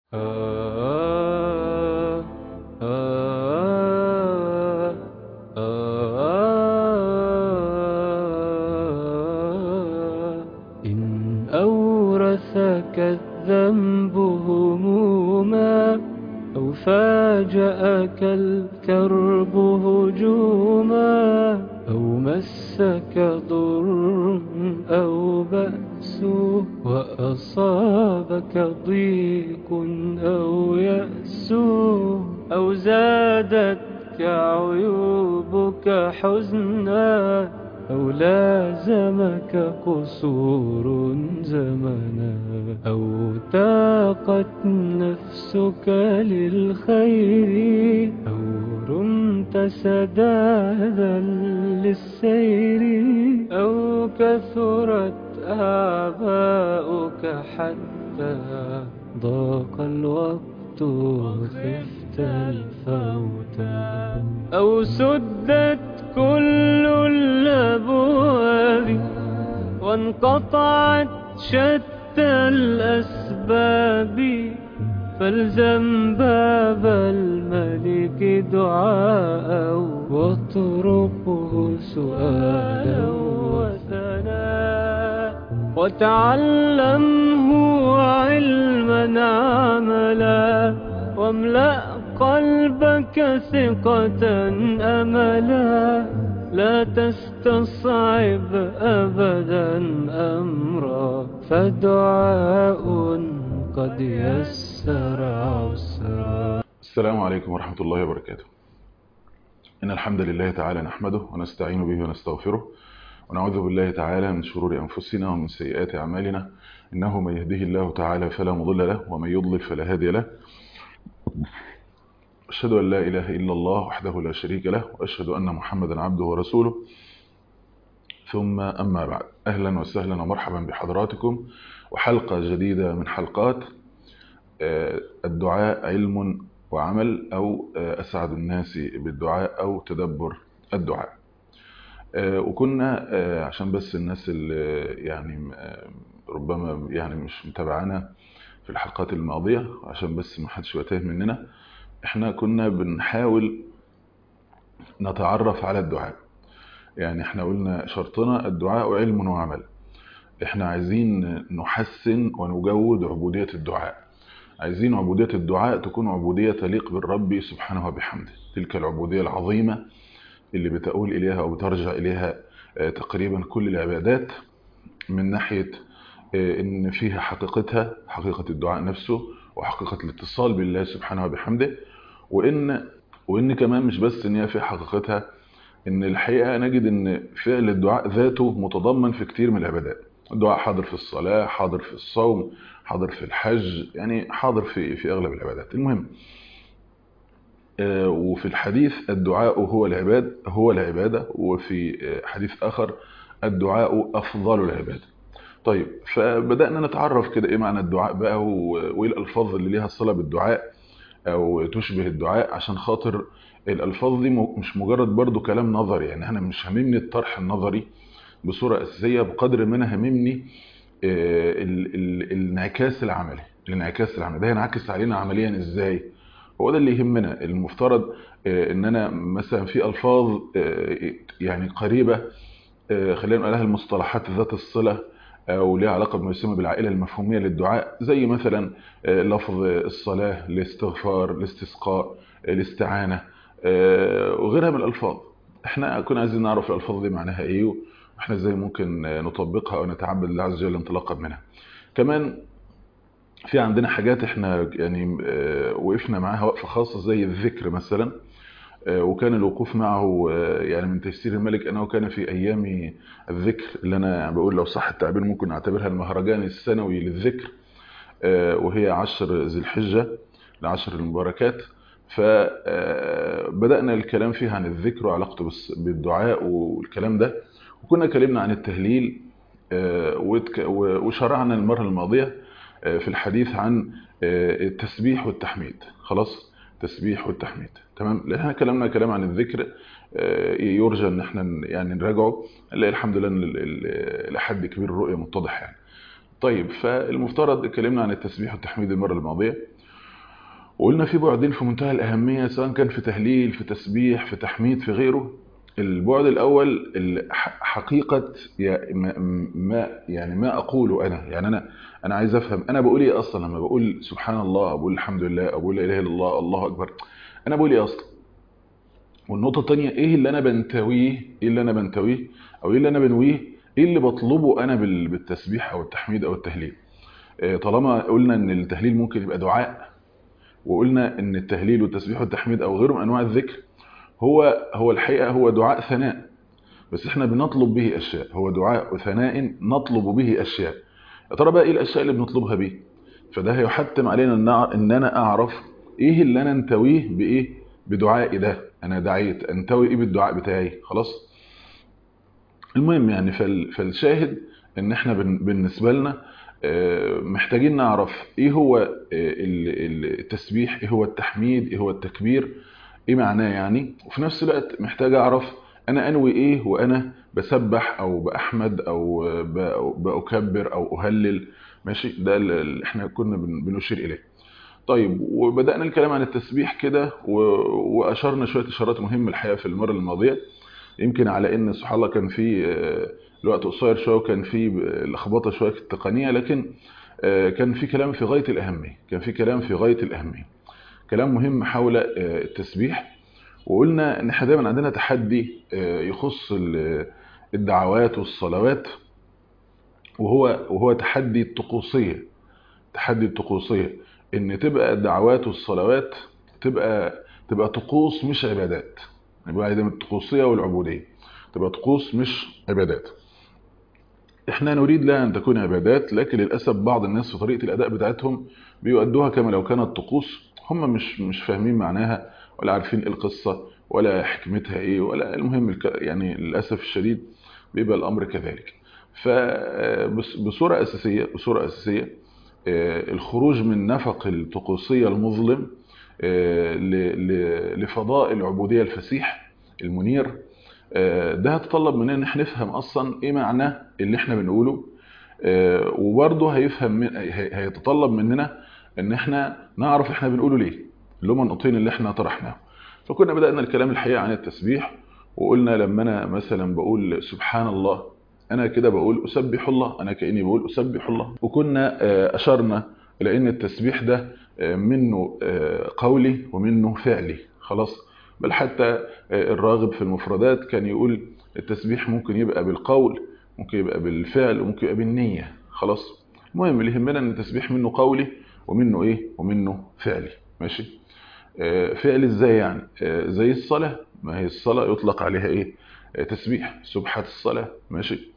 إن أورثك الذنب هموما أو فاجأك الكرب هجوما أو مسك ضر أو بأس وأصابك ضيق أو يأس أو زادتك عيوبك حزنا أو لازمك قصور زمنا أو تاقت نفسك للخير أو رمت سدادا للسير أو كثرت آباؤك حتى ضاق الوقت وخفت الفوت أو سدت كل الأبواب وانقطعت شتى الأسباب فالزم باب الملك دعاء واطرقه سؤالا وثناء وتعلمه علما عملا واملأ قلبك ثقة أملا لا تستصعب أبدا أمرا فدعاء قد يسر عسرا السلام عليكم ورحمة الله وبركاته إن الحمد لله تعالى نحمده ونستعين به ونستغفره ونعوذ بالله تعالى من شرور أنفسنا ومن سيئات أعمالنا إنه من يهده الله تعالى فلا مضل له ومن يضلل فلا هادي له أشهد أن لا إله إلا الله وحده لا شريك له وأشهد أن محمدا عبده ورسوله ثم أما بعد أهلا وسهلا ومرحبا بحضراتكم وحلقة جديدة من حلقات الدعاء علم وعمل أو أسعد الناس بالدعاء أو تدبر الدعاء وكنا عشان بس الناس اللي يعني ربما يعني مش متابعانا في الحلقات الماضية عشان بس ما حدش يتاه مننا احنا كنا بنحاول نتعرف على الدعاء يعني احنا قلنا شرطنا الدعاء علم وعمل احنا عايزين نحسن ونجود عبودية الدعاء عايزين عبودية الدعاء تكون عبودية تليق بالرب سبحانه وبحمده تلك العبودية العظيمة اللي بتقول إليها أو بترجع إليها تقريبا كل العبادات من ناحية إن فيها حقيقتها حقيقة الدعاء نفسه وحقيقة الاتصال بالله سبحانه وبحمده وإن وإن كمان مش بس إن هي في حقيقتها إن الحقيقة نجد إن فعل الدعاء ذاته متضمن في كتير من العبادات الدعاء حاضر في الصلاة حاضر في الصوم حاضر في الحج يعني حاضر في في أغلب العبادات المهم وفي الحديث الدعاء هو العباد هو العبادة وفي حديث آخر الدعاء أفضل العبادة طيب فبدأنا نتعرف كده ايه معنى الدعاء بقى وايه الالفاظ اللي ليها صلة بالدعاء او تشبه الدعاء عشان خاطر الالفاظ دي مش مجرد برضو كلام نظري يعني انا مش هممني الطرح النظري بصورة اساسية بقدر ما انا هممني الانعكاس العملي الانعكاس العملي ده ينعكس علينا عمليا ازاي هو ده اللي يهمنا المفترض ان انا مثلا في الفاظ يعني قريبة خلينا نقول لها المصطلحات ذات الصله او ليها علاقه بما يسمى بالعائله المفهوميه للدعاء زي مثلا لفظ الصلاه الاستغفار الاستسقاء الاستعانه وغيرها من الالفاظ احنا كنا عايزين نعرف الالفاظ دي معناها ايه واحنا ازاي ممكن نطبقها او نتعبد الله عز وجل انطلاقا منها كمان في عندنا حاجات احنا يعني وقفنا معاها وقفه خاصه زي الذكر مثلا وكان الوقوف معه يعني من تفسير الملك أنه كان في أيام الذكر اللي أنا بقول لو صح التعبير ممكن نعتبرها المهرجان السنوي للذكر وهي عشر ذي الحجة لعشر المباركات فبدأنا الكلام فيها عن الذكر وعلاقته بالدعاء والكلام ده وكنا كلمنا عن التهليل وشرعنا المرة الماضية في الحديث عن التسبيح والتحميد خلاص التسبيح والتحميد تمام لان احنا كلامنا كلام عن الذكر يرجى ان احنا يعني نراجعه نلاقي الحمد لله لحد كبير الرؤيه متضح يعني طيب فالمفترض اتكلمنا عن التسبيح والتحميد المره الماضيه وقلنا في بعدين في منتهى الأهمية سواء كان في تهليل في تسبيح في تحميد في غيره البعد الأول ال- ح- حقيقة يا- ما ما- يعني ما أقوله أنا يعني أنا أنا عايز أفهم أنا بقول إيه أصلا لما بقول سبحان الله أو بقول الحمد لله أو بقول لا إله إلا الله الله أكبر أنا بقول إيه أصلا والنقطة التانية إيه اللي أنا بنتويه إيه اللي أنا بنتويه أو إيه اللي أنا بنويه إيه اللي بطلبه أنا بال- بالتسبيح أو التحميد أو التهليل آه، طالما قلنا إن التهليل ممكن يبقى دعاء وقلنا إن التهليل والتسبيح والتحميد أو غيره من أنواع الذكر هو هو الحقيقة هو دعاء ثناء بس احنا بنطلب به أشياء هو دعاء ثناء نطلب به أشياء يا ترى بقى إيه الأشياء اللي بنطلبها به فده هيحتم علينا إن أع- إن أنا أعرف إيه اللي أنا أنتويه بإيه بدعائي ده أنا دعيت أنتوي إيه بالدعاء بتاعي خلاص المهم يعني فال- فالشاهد ان احنا بن- بالنسبه لنا آه، محتاجين نعرف ايه هو آه، ال- ال- التسبيح ايه هو التحميد ايه هو التكبير ايه معناه يعني وفي نفس الوقت محتاج اعرف انا انوي ايه وانا بسبح او باحمد او ب- باكبر او اهلل ماشي ده اللي احنا كنا بن- بنشير اليه طيب وبدانا الكلام عن التسبيح كده و- واشرنا شويه اشارات مهمه الحقيقه في المره الماضيه يمكن على ان سبحان الله كان في آه، الوقت قصير شويه وكان في لخبطه شويه في التقنيه لكن آه، كان في كلام في غايه الاهميه كان في كلام في غايه الاهميه كلام مهم حول آه، التسبيح وقلنا ان احنا دايما عندنا تحدي آه، يخص ال- الدعوات والصلوات وهو وهو تحدي الطقوسيه تحدي الطقوسيه ان تبقى الدعوات والصلوات تبقى تبقى طقوس مش عبادات يبقى ده الطقوسيه والعبوديه تبقى طقوس مش عبادات احنا نريد لها ان تكون عبادات لكن للاسف بعض الناس في طريقه الاداء بتاعتهم بيؤدوها كما لو كانت طقوس هم مش مش فاهمين معناها ولا عارفين إيه القصه ولا حكمتها ايه ولا المهم الك- يعني للاسف الشديد بيبقى الامر كذلك فبصوره اساسيه بصوره اساسيه آه، الخروج من نفق الطقوسيه المظلم آه، ل- ل- لفضاء العبوديه الفسيح المنير آه، ده هتطلب مننا ان احنا نفهم اصلا ايه معنى اللي احنا بنقوله آه، وبرضه هيفهم من هي- هيتطلب مننا ان احنا نعرف احنا بنقوله ليه اللي هم النقطتين اللي احنا طرحناهم فكنا بدأنا الكلام الحقيقة عن التسبيح وقلنا لما انا مثلا بقول سبحان الله انا كده بقول اسبح الله انا كاني بقول اسبح الله وكنا آه، اشرنا الى ان التسبيح ده آه، منه آه، قولي ومنه فعلي خلاص بل حتى آه، الراغب في المفردات كان يقول التسبيح ممكن يبقى بالقول ممكن يبقى بالفعل وممكن يبقى بالنية خلاص المهم اللي يهمنا ان التسبيح منه قولي ومنه ايه ومنه فعلي ماشي آه، فعل ازاي يعني آه، زي الصلاة ما هي الصلاة يطلق عليها ايه آه، تسبيح سبحة الصلاة ماشي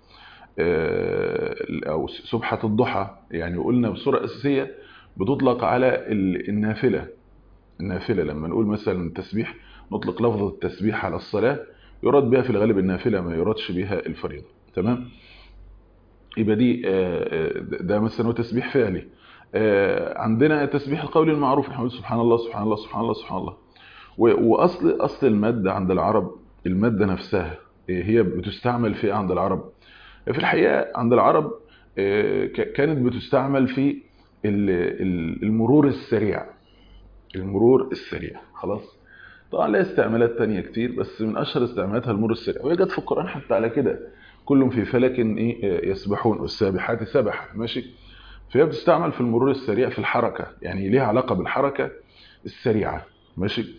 آه، او سبحة الضحى يعني قلنا بصورة اساسية بتطلق على ال- النافلة النافلة لما نقول مثلا التسبيح نطلق لفظ التسبيح على الصلاة يراد بها في الغالب النافلة ما يرادش بها الفريضة تمام يبقى دي آه، آه، ده مثلا هو تسبيح فعلي آه، عندنا تسبيح القولي المعروف احنا بنقول سبحان الله سبحان الله سبحان الله سبحان الله و- واصل اصل المادة عند العرب المادة نفسها آه، هي بتستعمل في إيه عند العرب في الحقيقة عند العرب آه، ك- كانت بتستعمل في ال- ال- المرور السريع المرور السريع خلاص طبعا لها استعمالات تانية كتير بس من اشهر استعمالاتها المرور السريع وهي جت في القرآن حتى على كده كلهم في فلك ايه يسبحون والسابحات سبحا ماشي فهي بتستعمل في المرور السريع في الحركة يعني ليها علاقة بالحركة السريعة ماشي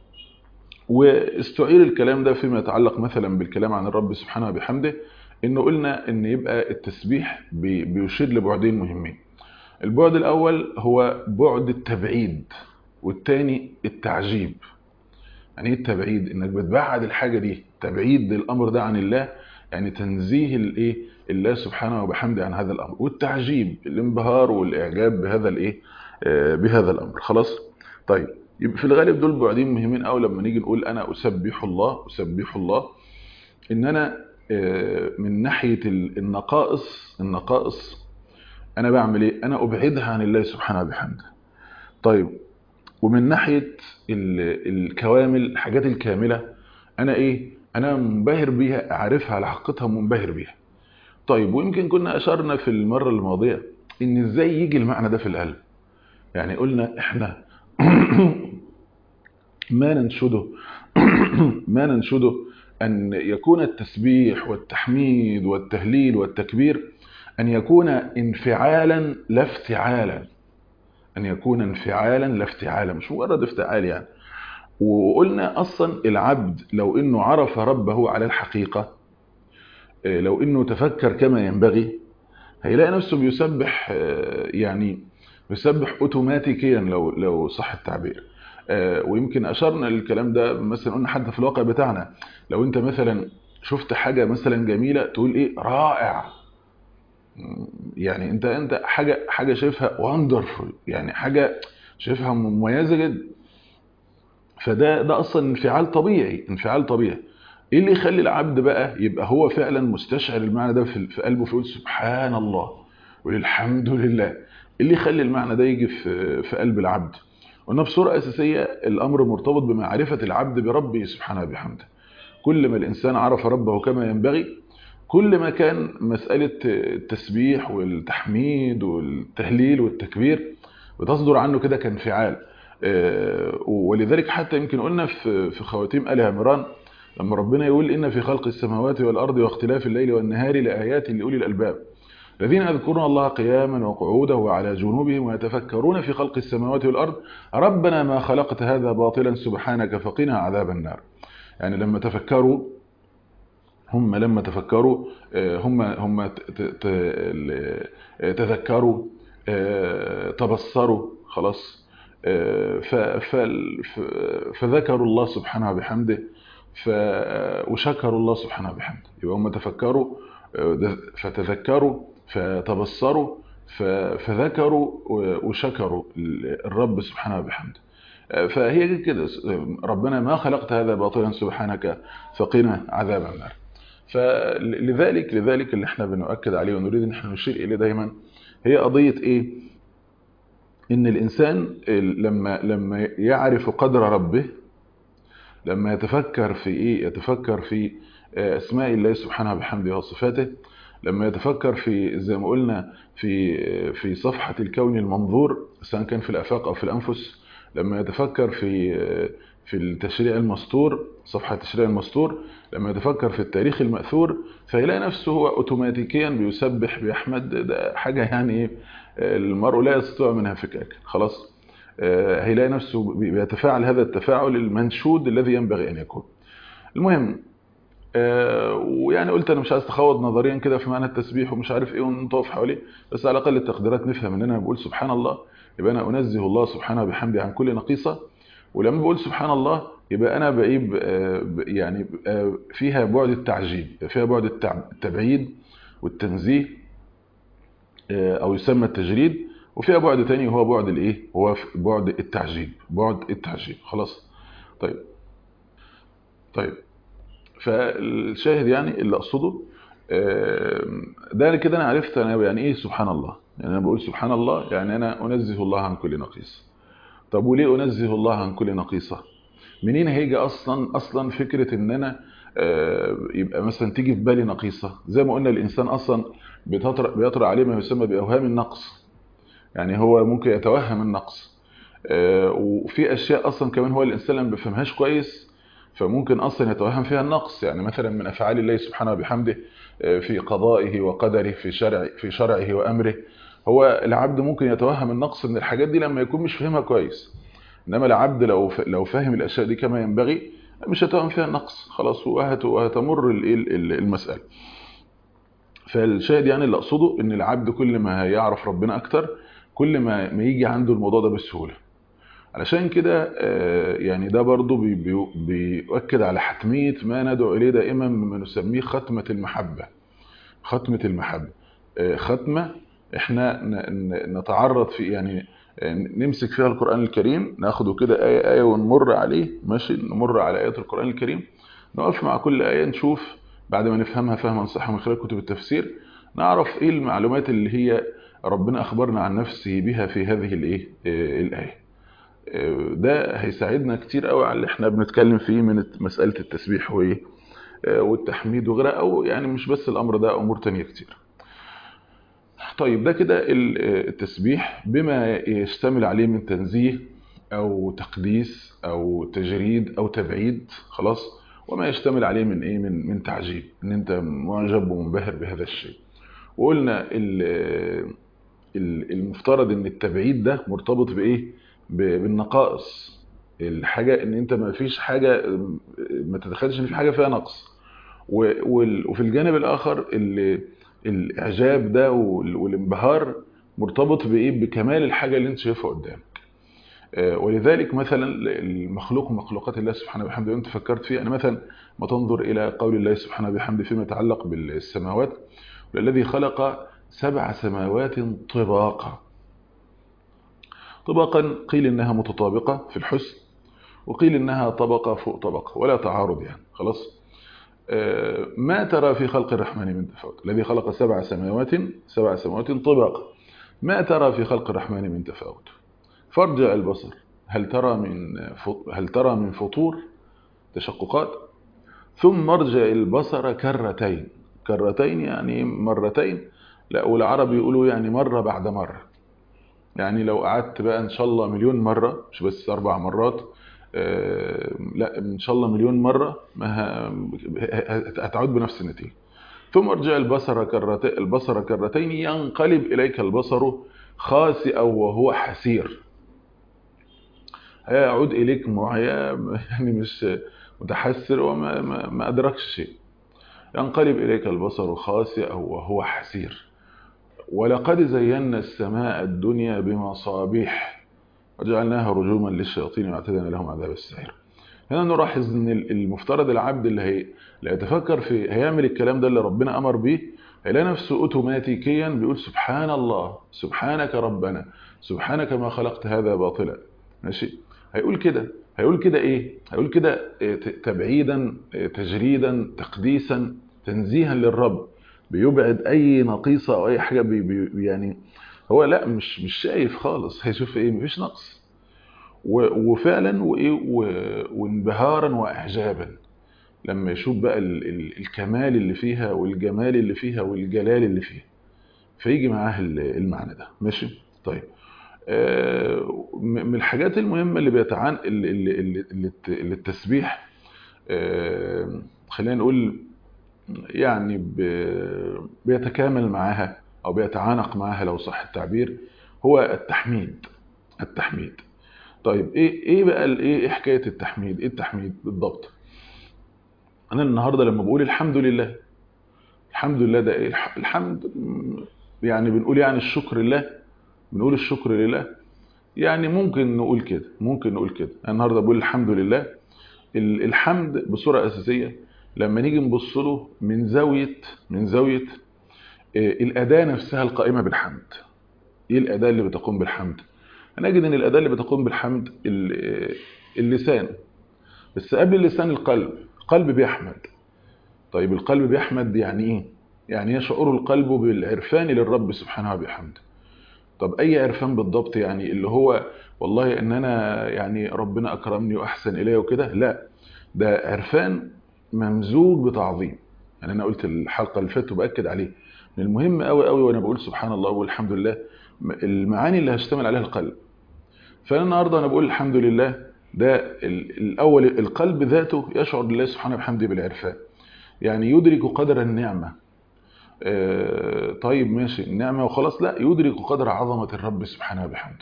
واستعير الكلام ده فيما يتعلق مثلا بالكلام عن الرب سبحانه وبحمده انه قلنا ان يبقى التسبيح بي- بيشير لبعدين مهمين البعد الاول هو بعد التبعيد والتاني التعجيب يعني ايه التبعيد انك بتبعد الحاجه دي تبعيد الامر ده عن الله يعني تنزيه الايه الله سبحانه وبحمده عن هذا الامر والتعجيب الانبهار والاعجاب بهذا الايه آه، بهذا الامر خلاص طيب يبقى في الغالب دول بعدين مهمين قوي لما نيجي نقول انا اسبح الله اسبح الله ان انا آه، من ناحيه ال- النقائص النقائص انا بعمل ايه انا ابعدها عن الله سبحانه وبحمده طيب ومن ناحيه ال- الكوامل الحاجات الكامله انا ايه انا منبهر بيها عارفها على حقيقتها منبهر بيها طيب ويمكن كنا اشرنا في المره الماضيه ان ازاي يجي المعنى ده في القلب يعني قلنا احنا ما ننشده ما ننشده أن يكون التسبيح والتحميد والتهليل والتكبير أن يكون انفعالا لا افتعالا أن يكون انفعالا لا افتعالا مش مجرد افتعال يعني وقلنا أصلا العبد لو أنه عرف ربه على الحقيقة لو أنه تفكر كما ينبغي هيلاقي نفسه بيسبح يعني بيسبح اوتوماتيكيا لو لو صح التعبير ويمكن اشرنا للكلام ده مثلا قلنا حتى في الواقع بتاعنا لو انت مثلا شفت حاجه مثلا جميله تقول ايه رائع يعني انت انت حاجه حاجه شايفها وندرفول يعني حاجه شايفها مميزه جدا فده ده اصلا انفعال طبيعي انفعال طبيعي ايه اللي يخلي العبد بقى يبقى هو فعلا مستشعر المعنى ده في قلبه فيقول سبحان الله والحمد لله اللي يخلي المعنى ده يجي في في قلب العبد قلنا بصوره اساسيه الامر مرتبط بمعرفه العبد بربه سبحانه وبحمده كل ما الانسان عرف ربه كما ينبغي كل ما كان مساله التسبيح والتحميد والتهليل والتكبير بتصدر عنه كده كانفعال ولذلك حتى يمكن قلنا في في خواتيم ال عمران لما ربنا يقول ان في خلق السماوات والارض واختلاف الليل والنهار لايات لاولي الالباب الذين يذكرون الله قياما وقعودا وعلى جنوبهم ويتفكرون في خلق السماوات والأرض ربنا ما خلقت هذا باطلا سبحانك فقنا عذاب النار يعني لما تفكروا هم لما تفكروا هم هم تذكروا تبصروا خلاص فذكروا الله سبحانه بحمده وشكروا الله سبحانه بحمده يبقى هم تفكروا فتذكروا فتبصروا فذكروا وشكروا الرب سبحانه وبحمده فهي كده ربنا ما خلقت هذا باطلا سبحانك فقنا عذاب النار فلذلك لذلك اللي احنا بنؤكد عليه ونريد ان احنا نشير اليه دايما هي قضيه ايه ان الانسان لما لما يعرف قدر ربه لما يتفكر في ايه يتفكر في اسماء الله سبحانه وبحمده وصفاته لما يتفكر في زي ما قلنا في في صفحة الكون المنظور سواء كان في الآفاق أو في الأنفس لما يتفكر في في التشريع المستور صفحة التشريع المستور لما يتفكر في التاريخ المأثور فيلاقي نفسه هو أوتوماتيكيا بيسبح بيحمد ده حاجة يعني المرء لا يستطيع منها فكاك خلاص هيلاقي نفسه بيتفاعل هذا التفاعل المنشود الذي ينبغي أن يكون المهم ويعني قلت انا مش عايز اتخوض نظريا كده في معنى التسبيح ومش عارف ايه ونطوف حواليه بس على الاقل التقديرات نفهم ان انا بقول سبحان الله يبقى انا انزه الله سبحانه بحمده عن كل نقيصه ولما بقول سبحان الله يبقى انا بقيب يعني فيها بعد التعجيب فيها بعد التبعيد والتنزيه او يسمى التجريد وفيها بعد تاني وهو بعد الايه هو بعد التعجيب بعد التعجيب خلاص طيب طيب فالشاهد يعني اللي اقصده ده كده انا عرفت انا يعني ايه سبحان الله يعني انا بقول سبحان الله يعني انا انزه الله عن كل نقيص طب وليه انزه الله عن كل نقيصه منين هيجي اصلا اصلا فكره ان انا يبقى مثلا تيجي في بالي نقيصه زي ما قلنا الانسان اصلا بيطرأ بيطرأ عليه ما يسمى باوهام النقص يعني هو ممكن يتوهم النقص وفي اشياء اصلا كمان هو الانسان ما بيفهمهاش كويس فممكن اصلا يتوهم فيها النقص يعني مثلا من افعال الله سبحانه وبحمده في قضائه وقدره في شرع في شرعه وامره هو العبد ممكن يتوهم النقص من الحاجات دي لما يكون مش فاهمها كويس انما العبد لو لو فاهم الاشياء دي كما ينبغي مش هتوهم فيها النقص خلاص وهتمر المساله فالشاهد يعني اللي اقصده ان العبد كل ما يعرف ربنا اكتر كل ما ما يجي عنده الموضوع ده بسهوله علشان كده يعني ده برضو بيؤكد على حتمية ما ندعو إليه دائما مما نسميه ختمة المحبة ختمة المحبة ختمة احنا نتعرض في يعني نمسك فيها القرآن الكريم ناخده كده آية آية ونمر عليه ماشي نمر على آيات القرآن الكريم نقف مع كل آية نشوف بعد ما نفهمها فهما صح من خلال كتب التفسير نعرف ايه المعلومات اللي هي ربنا أخبرنا عن نفسه بها في هذه الايه الآية ده هيساعدنا كتير قوي على اللي احنا بنتكلم فيه من مسألة التسبيح وايه والتحميد وغيرها او يعني مش بس الامر ده امور تانية كتير طيب ده كده التسبيح بما يشتمل عليه من تنزيه او تقديس او تجريد او تبعيد خلاص وما يشتمل عليه من ايه من من تعجيب ان انت معجب ومنبهر بهذا الشيء وقلنا المفترض ان التبعيد ده مرتبط بايه بالنقائص الحاجه ان انت ما فيش حاجه ما تتخيلش ان في حاجه فيها نقص وفي الجانب الاخر الاعجاب ده والانبهار مرتبط بايه بكمال الحاجه اللي انت شايفها قدامك ولذلك مثلا المخلوق من مخلوقات الله سبحانه وبحمده انت فكرت فيه انا مثلا ما تنظر الى قول الله سبحانه وبحمده فيما يتعلق بالسماوات والذي خلق سبع سماوات طباقا طبقا قيل انها متطابقه في الحسن وقيل انها طبقه فوق طبقه ولا تعارض يعني خلاص ما ترى في خلق الرحمن من تفاوت الذي خلق سبع سماوات سبع سماوات طباقا ما ترى في خلق الرحمن من تفاوت فارجع البصر هل ترى من هل ترى من فطور تشققات ثم ارجع البصر كرتين كرتين يعني مرتين لا والعرب يقولوا يعني مرة بعد مرة يعني لو قعدت بقى ان شاء الله مليون مرة مش بس اربع مرات لا ان شاء الله مليون مرة ما هتعود بنفس النتيجة ثم ارجع البصر كرتين البصر كرتين ينقلب اليك البصر خاسئا وهو حسير هيعود اليك معيا يعني مش متحسر وما ما, ما ادركش شيء ينقلب اليك البصر خاسئا وهو حسير ولقد زينا السماء الدنيا بمصابيح وجعلناها رجوما للشياطين واعتدنا لهم عذاب السعير هنا نلاحظ ان المفترض العبد اللي هي اللي يتفكر في هيعمل الكلام ده اللي ربنا امر بيه هيلاقي نفسه اوتوماتيكيا بيقول سبحان الله سبحانك ربنا سبحانك ما خلقت هذا باطلا ماشي هيقول كده هيقول كده ايه هيقول كده تبعيدا تجريدا تقديسا تنزيها للرب بيبعد اي نقيصه او اي حاجه بي بي يعني هو لا مش مش شايف خالص هيشوف ايه مفيش نقص وفعلا وايه وانبهارا واعجابا لما يشوف بقى ال ال الكمال اللي فيها والجمال اللي فيها والجلال اللي فيها فيجي معاه المعنى ده ماشي طيب من الحاجات المهمة اللي بيتعان اللي, اللي, اللي, اللي التسبيح خلينا نقول يعني بيتكامل معاها أو بيتعانق معاها لو صح التعبير هو التحميد التحميد طيب ايه ايه بقى ايه حكايه التحميد ايه التحميد بالضبط انا النهارده لما بقول الحمد لله الحمد لله ده ايه الحمد يعني بنقول يعني الشكر لله بنقول الشكر لله يعني ممكن نقول كده ممكن نقول كده انا النهارده بقول الحمد لله الحمد بصوره اساسيه لما نيجي نبص له من زاويه من زاويه الاداه نفسها القائمه بالحمد ايه الاداه اللي بتقوم بالحمد هنجد ان الاداه اللي بتقوم بالحمد اللسان بس قبل اللسان القلب القلب بيحمد طيب القلب بيحمد يعني ايه يعني يشعر القلب بالعرفان للرب سبحانه وبحمده طب اي عرفان بالضبط يعني اللي هو والله ان انا يعني ربنا اكرمني واحسن الي وكده لا ده عرفان ممزوج بتعظيم يعني انا قلت الحلقه اللي فاتت وباكد عليه من المهم قوي قوي وانا بقول سبحان الله والحمد لله المعاني اللي هشتمل عليها القلب فانا النهارده انا بقول الحمد لله ده الاول القلب ذاته يشعر بالله سبحانه وبحمده بالعرفان يعني يدرك قدر النعمه طيب ماشي النعمه وخلاص لا يدرك قدر عظمه الرب سبحانه وبحمده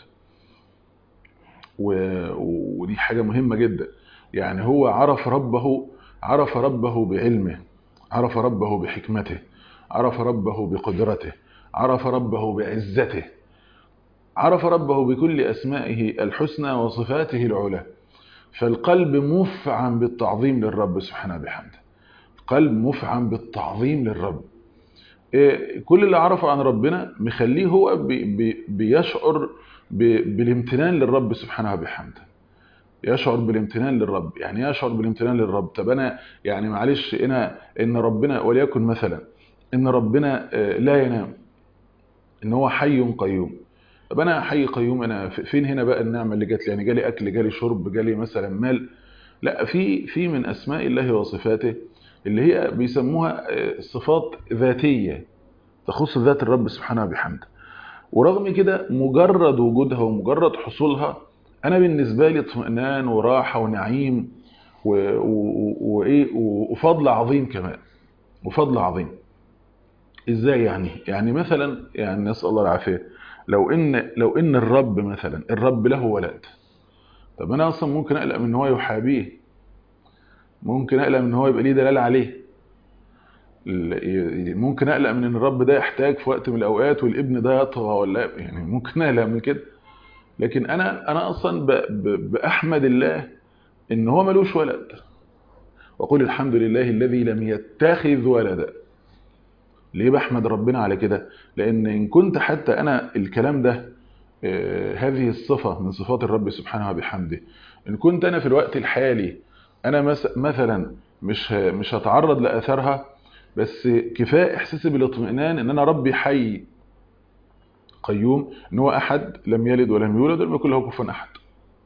ودي حاجه مهمه جدا يعني هو عرف ربه عرف ربه بعلمه عرف ربه بحكمته عرف ربه بقدرته عرف ربه بعزته عرف ربه بكل أسمائه الحسنى وصفاته العلى فالقلب مفعم بالتعظيم للرب سبحانه بحمده القلب مفعم بالتعظيم للرب كل اللي عرفه عن ربنا مخليه هو بي بي بيشعر بالامتنان للرب سبحانه بحمده يشعر بالامتنان للرب يعني يشعر بالامتنان للرب طب انا يعني معلش انا ان ربنا وليكن مثلا ان ربنا لا ينام ان هو حي قيوم طب انا حي قيوم انا فين هنا بقى النعمه اللي جات لي يعني جالي اكل جالي شرب جالي مثلا مال لا في في من اسماء الله وصفاته اللي هي بيسموها صفات ذاتيه تخص ذات الرب سبحانه وبحمده ورغم كده مجرد وجودها ومجرد حصولها انا بالنسبه لي اطمئنان وراحه ونعيم و- و- وايه وفضل عظيم كمان وفضل عظيم ازاي يعني يعني مثلا يعني نسال الله العافيه لو ان لو ان الرب مثلا الرب له ولد طب انا اصلا ممكن اقلق من ان هو يحابيه ممكن اقلق من ان هو يبقى ليه دلال عليه ال- ممكن اقلق من ان الرب ده يحتاج في وقت من الاوقات والابن ده يطغى ولا يعني ممكن اقلق من كده لكن انا انا اصلا ب- ب- باحمد الله ان هو ملوش ولد وقل الحمد لله الذي لم يتخذ ولدا ليه بحمد ربنا على كده لان ان كنت حتى انا الكلام ده آه، هذه الصفة من صفات الرب سبحانه وبحمده ان كنت انا في الوقت الحالي انا مس- مثلا مش ه- مش هتعرض لاثارها بس كفايه احساسي بالاطمئنان ان انا ربي حي قيوم ان هو احد لم يلد ولم يولد ولم يكن له كفوا احد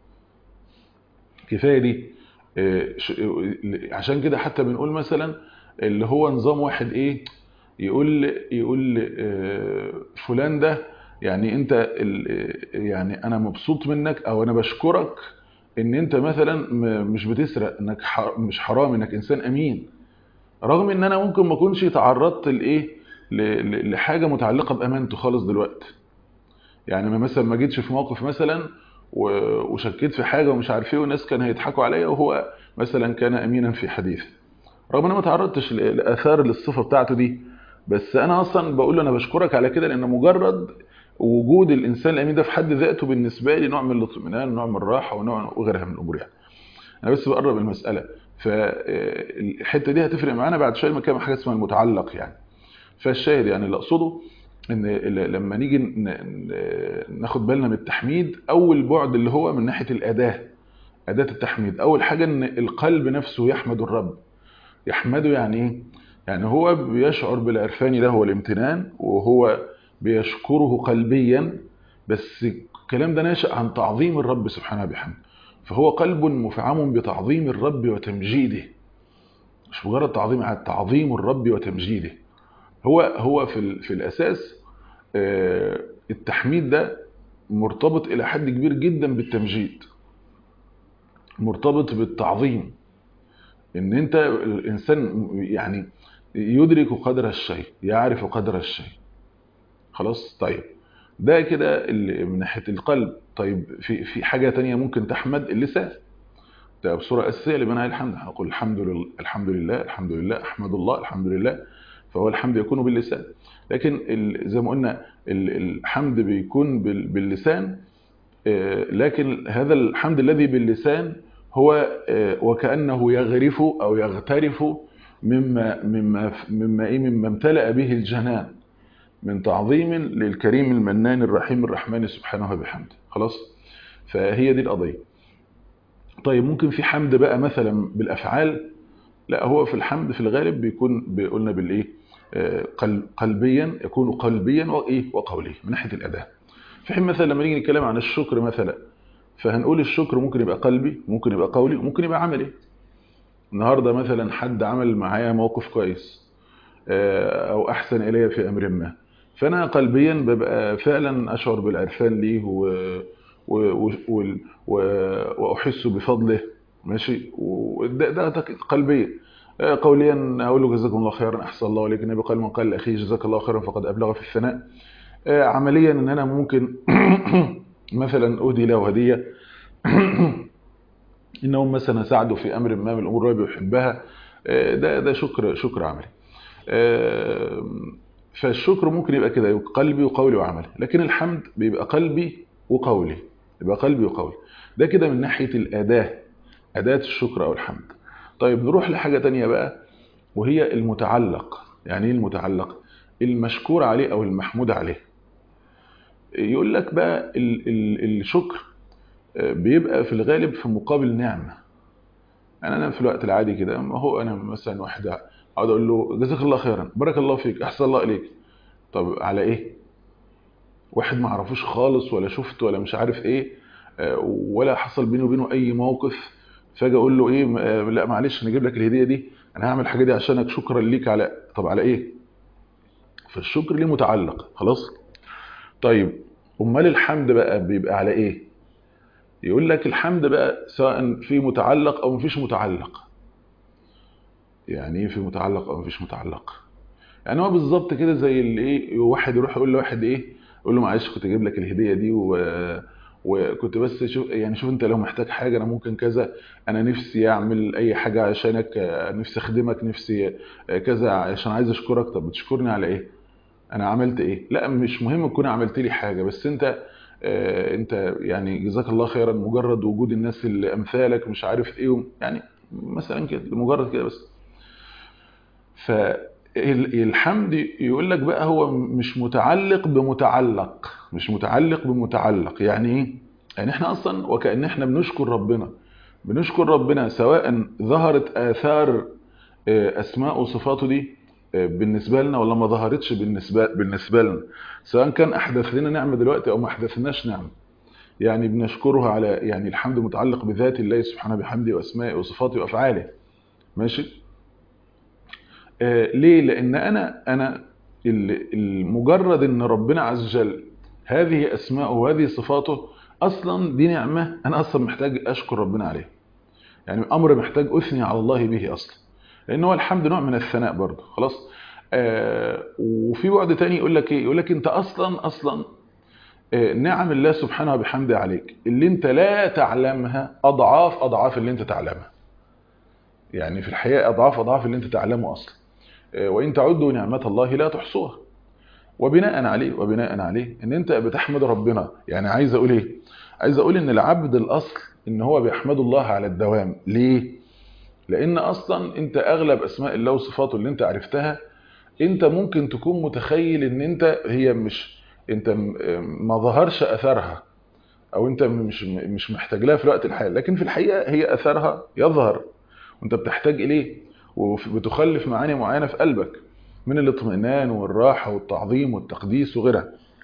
كفايه دي آه، ش- عشان كده حتى بنقول مثلا اللي هو نظام واحد ايه يقول يقول آه، فلان ده يعني انت ال- يعني انا مبسوط منك او انا بشكرك ان انت مثلا م- مش بتسرق انك ح- مش حرام انك انسان امين رغم ان انا ممكن ما اكونش تعرضت لايه ل- ل- لحاجه متعلقه بامانته خالص دلوقتي يعني ما مثلا ما جيتش في موقف مثلا و- وشكيت في حاجه ومش عارف ايه والناس كانوا هيضحكوا عليا وهو مثلا كان امينا في حديث رغم ان انا ما تعرضتش ل- لاثار للصفه بتاعته دي بس انا اصلا بقول له انا بشكرك على كده لان مجرد وجود الانسان الامين ده في حد ذاته بالنسبه لي نوع من الاطمئنان ونوع من الراحه ونوع وغيرها من الامور يعني انا بس بقرب المساله فالحته دي هتفرق معانا بعد شويه لما كان حاجه اسمها المتعلق يعني فالشاهد يعني اللي اقصده ان ال- لما نيجي ن- ن- ناخد بالنا من التحميد اول بعد اللي هو من ناحيه الاداه اداه التحميد اول حاجه ان القلب نفسه يحمد الرب يحمده يعني ايه يعني هو بيشعر بالعرفان له والامتنان وهو بيشكره قلبيا بس الكلام ده ناشئ عن تعظيم الرب سبحانه وبحمده فهو قلب مفعم بتعظيم الرب وتمجيده مش مجرد تعظيم عاد تعظيم الرب وتمجيده هو هو في ال- في الاساس آه، التحميد ده مرتبط الى حد كبير جدا بالتمجيد مرتبط بالتعظيم ان انت الانسان يعني يدرك قدر الشيء يعرف قدر الشيء خلاص طيب ده كده ال- من ناحيه القلب طيب في في حاجه تانية ممكن تحمد اللسان ده بصوره اساسيه لبناء الحمد هقول الحمد لله الحمد لله الحمد لله احمد الله الحمد لله فهو الحمد يكون باللسان لكن ال- زي ما قلنا ال- الحمد بيكون بال- باللسان آه، لكن هذا الحمد الذي باللسان هو آه، وكأنه يغرف أو يغترف مما مما مما إيه مما امتلأ به الجنان من تعظيم للكريم المنان الرحيم الرحمن سبحانه وبحمده خلاص فهي دي القضية طيب ممكن في حمد بقى مثلا بالأفعال لا هو في الحمد في الغالب بيكون قلنا بالايه آه، قل- قلبيا يكون قلبيا وايه وقوليا من ناحيه الاداء في حين مثلا لما نيجي نتكلم عن الشكر مثلا فهنقول الشكر ممكن يبقى قلبي ممكن يبقى قولي وممكن يبقى عملي النهارده مثلا حد عمل معايا موقف كويس آه، او احسن الي في امر ما فانا قلبيا ببقى فعلا اشعر بالعرفان ليه و... و... و... و... و... واحس بفضله ماشي وده ده ده قلبيا آه، قوليا اقول له جزاكم الله خيرا احسن الله اليك النبي قال من قال لاخيه جزاك الله خيرا فقد ابلغ في الثناء آه، عمليا ان انا ممكن مثلا اهدي له هديه انهم مثلا ساعدوا في امر ما من الامور اللي بيحبها آه، ده ده شكر شكر عملي آه، فالشكر ممكن يبقى كده يبقى قلبي وقولي وعملي لكن الحمد بيبقى قلبي وقولي يبقى قلبي وقولي ده كده من ناحيه الاداه اداه الشكر او الحمد طيب نروح لحاجه تانية بقى وهي المتعلق يعني ايه المتعلق المشكور عليه او المحمود عليه يقول لك بقى ال ال الشكر بيبقى في الغالب في مقابل نعمة يعني أنا في الوقت العادي كده ما هو أنا مثلا واحد أقعد أقول له جزاك الله خيرا بارك الله فيك أحسن الله إليك طب على إيه؟ واحد ما اعرفوش خالص ولا شفت ولا مش عارف إيه آه، ولا حصل بيني وبينه أي موقف فاجي أقول له إيه آه، لا معلش أنا أجيب لك الهدية دي أنا هعمل الحاجة دي عشانك شكرا ليك على طب على إيه؟ فالشكر ليه متعلق خلاص؟ طيب أمال الحمد بقى بيبقى على إيه؟ يقول لك الحمد بقى سواء في متعلق او مفيش متعلق يعني ايه في متعلق او مفيش متعلق يعني هو بالظبط كده زي اللي ايه واحد يروح يقول لواحد ايه يقول له معلش كنت جايب لك الهديه دي و... وكنت بس شوف يعني شوف انت لو محتاج حاجه انا ممكن كذا انا نفسي اعمل اي حاجه عشانك نفسي اخدمك نفسي كذا عشان عايز اشكرك طب بتشكرني على ايه انا عملت ايه لا مش مهم تكون عملت لي حاجه بس انت انت يعني جزاك الله خيرا مجرد وجود الناس اللي امثالك مش عارف ايه يعني مثلا كده لمجرد كده بس فالحمد يقول لك بقى هو مش متعلق بمتعلق مش متعلق بمتعلق يعني ايه يعني احنا اصلا وكأن احنا بنشكر ربنا بنشكر ربنا سواء ظهرت آثار أسماء وصفاته دي بالنسبة لنا ولا ما ظهرتش بالنسبة, بالنسبة لنا سواء كان أحدث لنا نعمة دلوقتي أو ما أحدثناش نعمة يعني بنشكرها على يعني الحمد متعلق بذات الله سبحانه بحمده وأسمائه وصفاته وأفعاله ماشي آه ليه لأن أنا أنا المجرد أن ربنا عز وجل هذه أسماءه وهذه صفاته أصلا دي نعمة أنا أصلا محتاج أشكر ربنا عليها يعني أمر محتاج أثني على الله به أصلا لأن هو الحمد نوع من الثناء برضه خلاص آه وفي بعد تاني يقول لك إيه يقول لك أنت أصلا أصلا آه نعم الله سبحانه وبحمده عليك اللي أنت لا تعلمها أضعاف أضعاف اللي أنت تعلمها يعني في الحقيقة أضعاف أضعاف اللي أنت تعلمه أصلا آه وإن تعدوا نعمة الله لا تحصوها وبناء عليه وبناء عليه ان انت بتحمد ربنا يعني عايز اقول ايه عايز اقول ان العبد الاصل ان هو بيحمد الله على الدوام ليه لان اصلا انت اغلب اسماء الله وصفاته اللي انت عرفتها انت ممكن تكون متخيل ان انت هي مش انت ما ظهرش اثرها او انت مش مش محتاج لها في الوقت الحالي لكن في الحقيقه هي اثرها يظهر وانت بتحتاج اليه وبتخلف معاني معينه في قلبك من الاطمئنان والراحة والتعظيم والتقديس وغيرها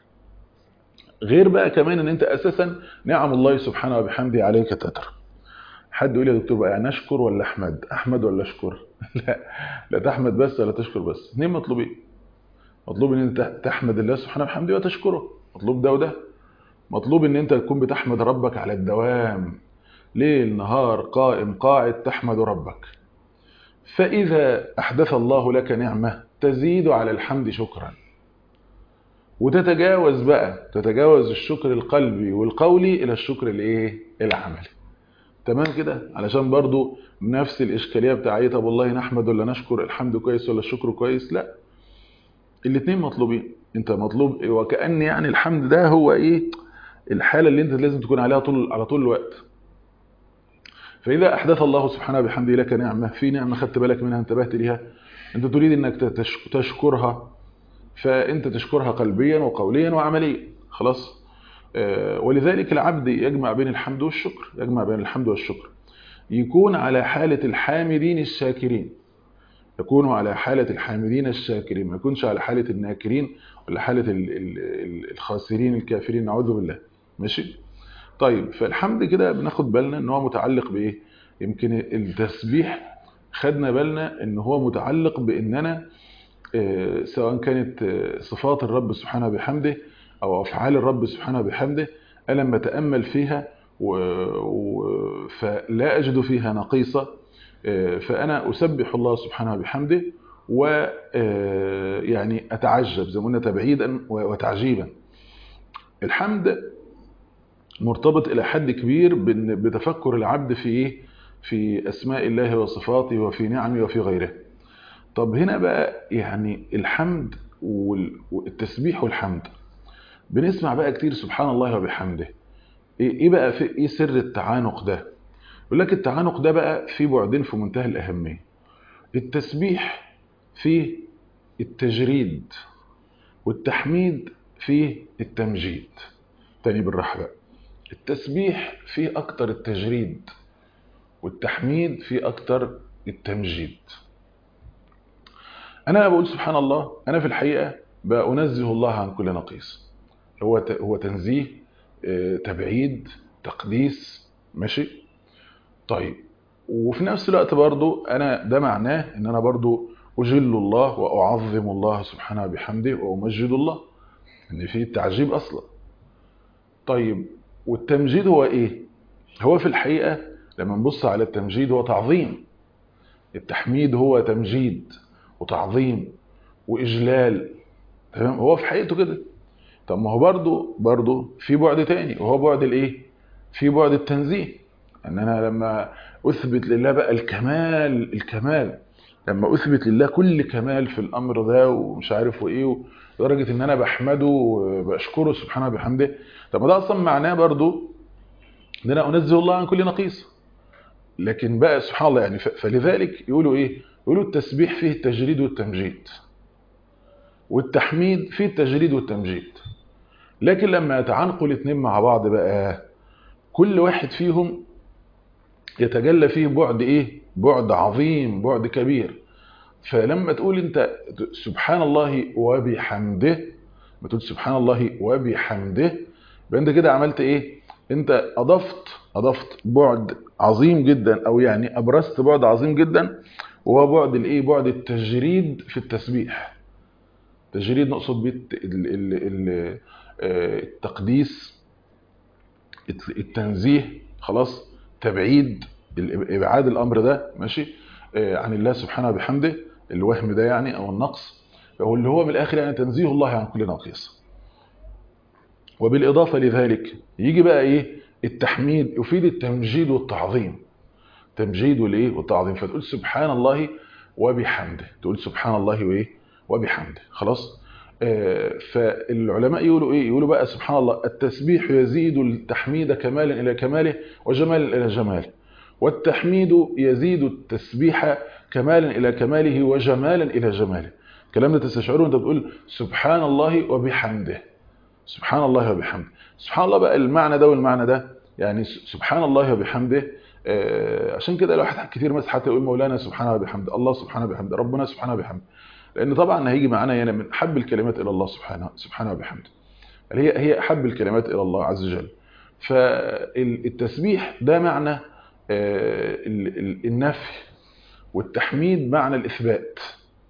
غير بقى كمان ان انت اساسا نعم الله سبحانه وبحمده عليك تتر حد يقول يا دكتور بقى يعني اشكر ولا احمد احمد ولا اشكر لا لا تحمد بس ولا تشكر بس اثنين مطلوبين مطلوب ان انت تحمد الله سبحانه وبحمده وتشكره مطلوب ده وده مطلوب ان انت تكون بتحمد ربك على الدوام ليل نهار قائم قاعد تحمد ربك فإذا أحدث الله لك نعمة تزيد على الحمد شكرا وتتجاوز بقى تتجاوز الشكر القلبي والقولي إلى الشكر الايه العملي تمام كده علشان برضو نفس الإشكالية بتاعي طب والله نحمد ولا نشكر الحمد كويس ولا الشكر كويس لا الاثنين مطلوبين انت مطلوب وكأن يعني الحمد ده هو ايه الحالة اللي انت لازم تكون عليها طول على طول الوقت فإذا أحدث الله سبحانه بحمده لك نعمة في نعمة خدت بالك منها انتبهت ليها أنت تريد أنك تشكرها فأنت تشكرها قلبيا وقوليا وعمليا خلاص ولذلك العبد يجمع بين الحمد والشكر يجمع بين الحمد والشكر يكون على حالة الحامدين الشاكرين يكون على حالة الحامدين الشاكرين ما يكونش على حالة الناكرين ولا حالة الخاسرين الكافرين نعوذ بالله ماشي طيب فالحمد كده بناخد بالنا ان هو متعلق بايه يمكن التسبيح خدنا بالنا ان هو متعلق باننا سواء كانت صفات الرب سبحانه بحمده او افعال الرب سبحانه بحمده انا لما اتامل فيها و... و... فلا اجد فيها نقيصه فانا اسبح الله سبحانه بحمده و يعني اتعجب زي ما قلنا تبعيدا وتعجيبا الحمد مرتبط إلى حد كبير بتفكر العبد في إيه؟ في أسماء الله وصفاته وفي نعمه وفي غيره طب هنا بقى يعني الحمد والتسبيح والحمد بنسمع بقى كتير سبحان الله وبحمده ايه بقى في ايه سر التعانق ده يقول لك التعانق ده بقى في بعدين في منتهى الأهمية التسبيح فيه التجريد والتحميد فيه التمجيد تاني بالراحة بقى التسبيح فيه أكتر التجريد والتحميد فيه أكتر التمجيد أنا بقول سبحان الله أنا في الحقيقة بأنزه الله عن كل نقيص هو هو تنزيه تبعيد تقديس ماشي طيب وفي نفس الوقت برضو أنا ده معناه إن أنا برضو أجل الله وأعظم الله سبحانه بحمده وأمجد الله إن فيه التعجيب أصلا طيب والتمجيد هو ايه هو في الحقيقة لما نبص على التمجيد هو تعظيم التحميد هو تمجيد وتعظيم وإجلال تمام هو في حقيقته كده طب ما هو برضه برضه في بعد تاني وهو بعد الايه في بعد التنزيه ان انا لما اثبت لله بقى الكمال الكمال لما اثبت لله كل كمال في الامر ده ومش عارف وايه لدرجه ان انا بحمده وبشكره سبحانه بحمده طب ما ده اصلا معناه برضه ان انا انزه الله عن كل نقيص لكن بقى سبحان الله يعني فلذلك يقولوا ايه يقولوا التسبيح فيه التجريد والتمجيد والتحميد فيه التجريد والتمجيد لكن لما يتعانقوا الاثنين مع بعض بقى كل واحد فيهم يتجلى فيه بعد ايه بعد عظيم بعد كبير فلما تقول انت سبحان الله وبحمده ما تقول سبحان الله وبحمده يبقى انت كده عملت ايه انت اضفت اضفت بعد عظيم جدا او يعني ابرزت بعد عظيم جدا وهو بعد الايه بعد التجريد في التسبيح تجريد نقصد بيه التقديس التنزيه خلاص تبعيد ابعاد الامر ده ماشي عن الله سبحانه وبحمده الوهم ده يعني او النقص هو اللي هو من الاخر يعني تنزيه الله عن كل ناقص وبالاضافه لذلك يجي بقى ايه التحميد يفيد التمجيد والتعظيم تمجيد والايه والتعظيم فتقول سبحان الله وبحمده تقول سبحان الله وايه وبحمده خلاص آه فالعلماء يقولوا ايه يقولوا بقى سبحان الله التسبيح يزيد التحميد كمالا الى كماله وجمالا الى جماله والتحميد يزيد التسبيح كمالا الى كماله وجمالا الى جماله الكلام ده تستشعره انت بتقول سبحان الله وبحمده سبحان الله وبحمده سبحان الله بقى المعنى ده والمعنى ده يعني سبحان الله وبحمده آه عشان كده الواحد كتير مثلا حتى يقول مولانا سبحانه وبحمده الله سبحانه وبحمده ربنا سبحانه وبحمده لان طبعا هيجي معانا هنا من احب الكلمات الى الله سبحانه سبحانه وبحمده هي هي احب الكلمات الى الله عز وجل فالتسبيح ده معنى النفي والتحميد معنى الاثبات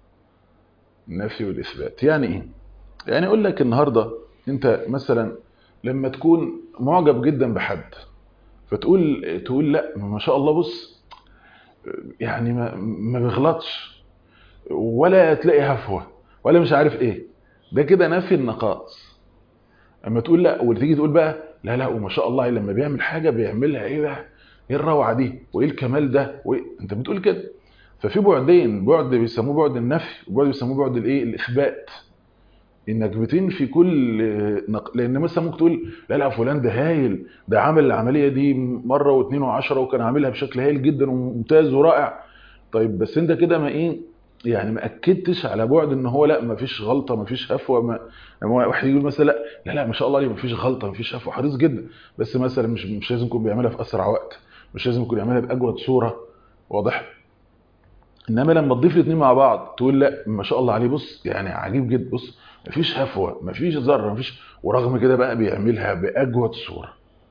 النفي والاثبات يعني ايه يعني اقول لك النهارده انت مثلا لما تكون معجب جدا بحد فتقول تقول لا ما شاء الله بص يعني ما, ما بيغلطش ولا تلاقي هفوه ولا مش عارف ايه ده كده نفي النقائص اما تقول لا وتيجي تقول بقى لا لا وما شاء الله لما بيعمل حاجه بيعملها ايه بقى ايه الروعه دي وايه الكمال ده وإيه؟ انت بتقول كده ففي بعدين بعد بيسموه بعد النفي وبعد بيسموه بعد الايه الاثبات انك بتنفي كل نق... لان مثلا ممكن تقول لا لا فلان ده هايل ده عمل العمليه دي مره واثنين وعشرة وكان عاملها بشكل هايل جدا وممتاز ورائع طيب بس انت كده ما ايه يعني ما اكدتش على بعد ان هو لا ما فيش غلطه ما فيش هفوه ما لما واحد يقول مثلا لا لا لا ما شاء الله عليه ما فيش غلطه ما فيش هفوه حريص جدا بس مثلا مش مش لازم يكون بيعملها في اسرع وقت مش لازم يكون يعملها باجود صوره واضح انما لما تضيف الاثنين مع بعض تقول لا ما شاء الله عليه بص يعني عجيب جدا بص ما فيش هفوه ما فيش ذره ما فيش ورغم كده بقى بيعملها باجود صوره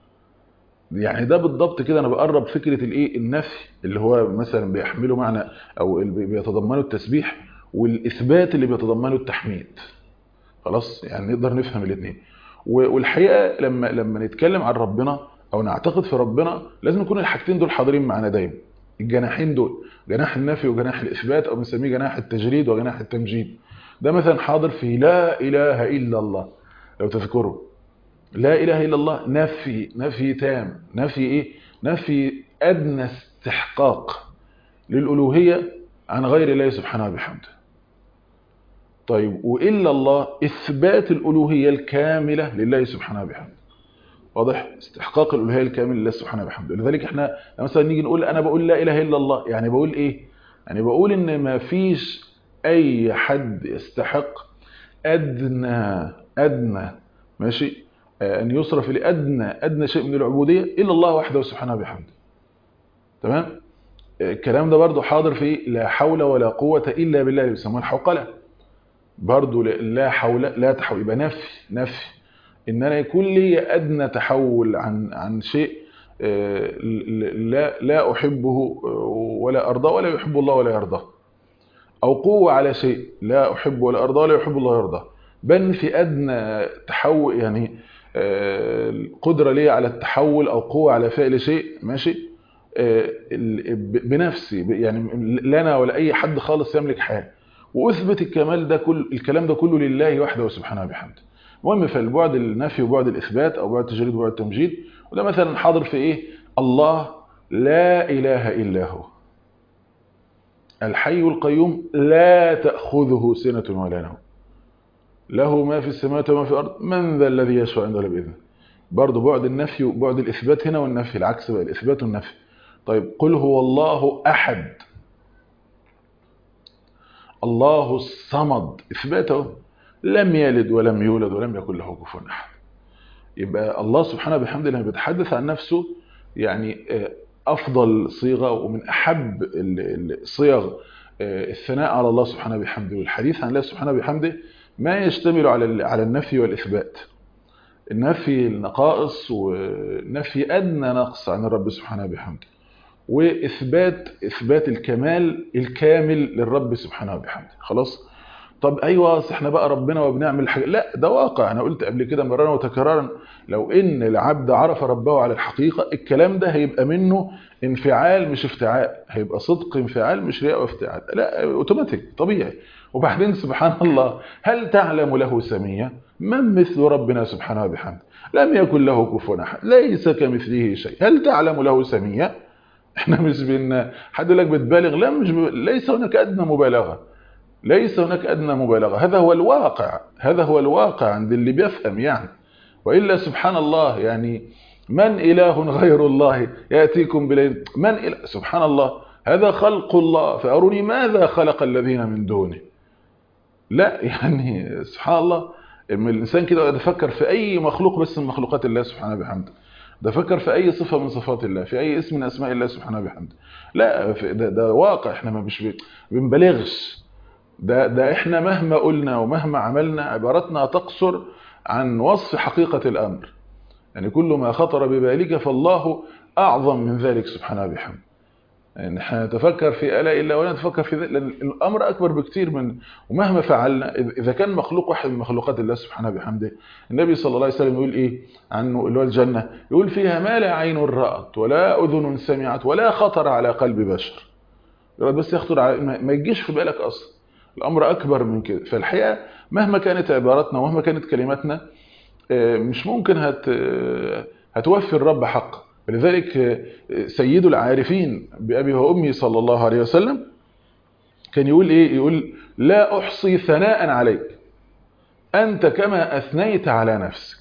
يعني ده بالضبط كده انا بقرب فكره الايه النفي اللي هو مثلا بيحمله معنى او بيتضمنه التسبيح والاثبات اللي بيتضمنه التحميد خلاص يعني نقدر نفهم الاثنين والحقيقه لما لما نتكلم عن ربنا او نعتقد في ربنا لازم يكون الحاجتين دول حاضرين معانا دايما الجناحين دول جناح النفي وجناح الاثبات او بنسميه جناح التجريد وجناح التمجيد ده مثلا حاضر في لا اله الا الله لو تذكروا لا اله الا الله نفي نفي تام نفي ايه نفي ادنى استحقاق للالوهيه عن غير الله سبحانه وبحمده طيب والا الله اثبات الالوهيه الكامله لله سبحانه وبحمده واضح استحقاق الالوهيه الكامله لله سبحانه وبحمده لذلك احنا مثلا نيجي نقول انا بقول لا اله الا الله يعني بقول ايه يعني بقول ان ما فيش اي حد يستحق ادنى ادنى ماشي ان يصرف لادنى ادنى شيء من العبوديه الا الله وحده سبحانه وبحمده تمام الكلام ده برضو حاضر في لا حول ولا قوه الا بالله اللي بيسموها الحوقله برضو لا حول لا تحول يبقى نفي نفي ان انا يكون لي ادنى تحول عن عن شيء لا لا احبه ولا ارضاه ولا يحب الله ولا يرضاه او قوه على شيء لا احب ولا ارضاه ولا يحب الله ويرضاه بنفي ادنى تحول يعني آه، القدره لي على التحول او قوه على فعل شيء ماشي آه، ال- ب- بنفسي ب- يعني لا انا ولا اي حد خالص يملك حاجه واثبت الكمال ده كل الكلام ده كله لله وحده سبحانه وبحمده المهم فالبعد النفي وبعد الاثبات او بعد التجريد وبعد التمجيد وده مثلا حاضر في ايه الله لا اله الا هو الحي القيوم لا تاخذه سنه ولا نوم له ما في السماوات وما في الارض من ذا الذي يشفع عنده الا باذنه برضه بعد النفي وبعد الاثبات هنا والنفي العكس بقى الاثبات والنفي طيب قل هو الله احد الله الصمد اثباته لم يلد ولم يولد ولم يكن له كفوا احد يبقى الله سبحانه بحمده لما بيتحدث عن نفسه يعني آه، افضل صيغه ومن احب ال- ال- الصيغ آه، الثناء على الله سبحانه بحمده والحديث عن الله سبحانه بحمده ما يشتمل على ال- على النفي والاثبات النفي النقائص ونفي ادنى نقص عن الرب سبحانه بحمده واثبات اثبات الكمال الكامل للرب سبحانه وبحمده خلاص طب ايوه أصل احنا بقى ربنا وبنعمل حاجه لا ده واقع انا قلت قبل كده مرارا وتكرارا لو ان العبد عرف ربه على الحقيقه الكلام ده هيبقى منه انفعال مش افتعال هيبقى صدق انفعال مش رياء وافتعال لا اوتوماتيك طبيعي وبعدين سبحان الله هل تعلم له سميا من مثل ربنا سبحانه وبحمده لم يكن له كفوا احد ليس كمثله شيء هل تعلم له سميا احنا مش بن حد يقول لك بتبالغ لا مش ب... ليس هناك ادنى مبالغه ليس هناك ادنى مبالغه هذا هو الواقع هذا هو الواقع عند اللي بيفهم يعني والا سبحان الله يعني من اله غير الله ياتيكم بليل من إله سبحان الله هذا خلق الله فاروني ماذا خلق الذين من دونه لا يعني سبحان الله اما الانسان كده يتفكر في اي مخلوق بس من مخلوقات الله سبحانه وبحمده ده فكر في اي صفه من صفات الله في اي اسم من اسماء الله سبحانه وبحمده لا في- ده, ده واقع احنا ما مش بي- بنبالغش ده ده احنا مهما قلنا ومهما عملنا عبارتنا تقصر عن وصف حقيقه الامر يعني كل ما خطر ببالك فالله اعظم من ذلك سبحانه وبحمده يعني احنا نتفكر في الا الا ولا نتفكر في ذلك لان الامر اكبر بكثير من ومهما فعلنا إذ- اذا كان مخلوق واحد من مخلوقات الله سبحانه وبحمده النبي صلى الله عليه وسلم يقول ايه عنه اللي هو الجنه يقول فيها ما لا عين رات ولا اذن سمعت ولا خطر على قلب بشر يقول بس يخطر على ما ما يجيش في بالك اصلا الامر اكبر من كده فالحقيقه مهما كانت عباراتنا ومهما كانت كلماتنا آه، مش ممكن هت آه، هتوفي الرب حقه ولذلك آه، سيد العارفين بأبي وأمي صلى الله عليه وسلم كان يقول إيه يقول لا أحصي ثناء عليك أنت كما أثنيت على نفسك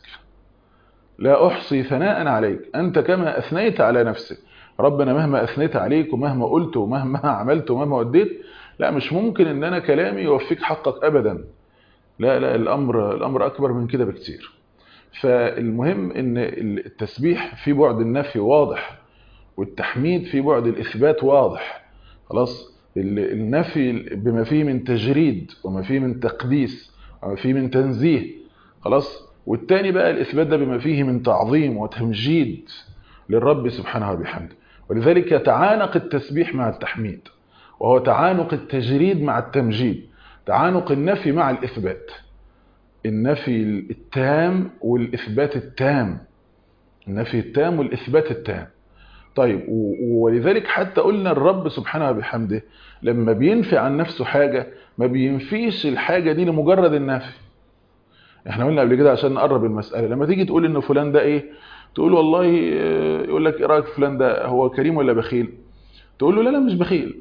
لا أحصي ثناء عليك أنت كما أثنيت على نفسك ربنا مهما أثنيت عليك ومهما قلت ومهما عملت ومهما وديت لا مش ممكن ان انا كلامي يوفيك حقك ابدا لا لا الامر الامر اكبر من كده بكتير فالمهم ان التسبيح في بعد النفي واضح والتحميد في بعد الاثبات واضح خلاص ال- النفي بما فيه من تجريد وما فيه من تقديس وما فيه من تنزيه خلاص والتاني بقى الاثبات ده بما فيه من تعظيم وتمجيد للرب سبحانه وبحمده ولذلك يتعانق التسبيح مع التحميد وهو تعانق التجريد مع التمجيد تعانق النفي مع الإثبات النفي التام والإثبات التام النفي التام والإثبات التام طيب و- ولذلك حتى قلنا الرب سبحانه وبحمده لما بينفي عن نفسه حاجة ما بينفيش الحاجة دي لمجرد النفي احنا قلنا قبل كده عشان نقرب المسألة لما تيجي تقول ان فلان ده ايه تقول والله آه، يقول لك ايه رايك في فلان ده هو كريم ولا بخيل تقول له لا لا مش بخيل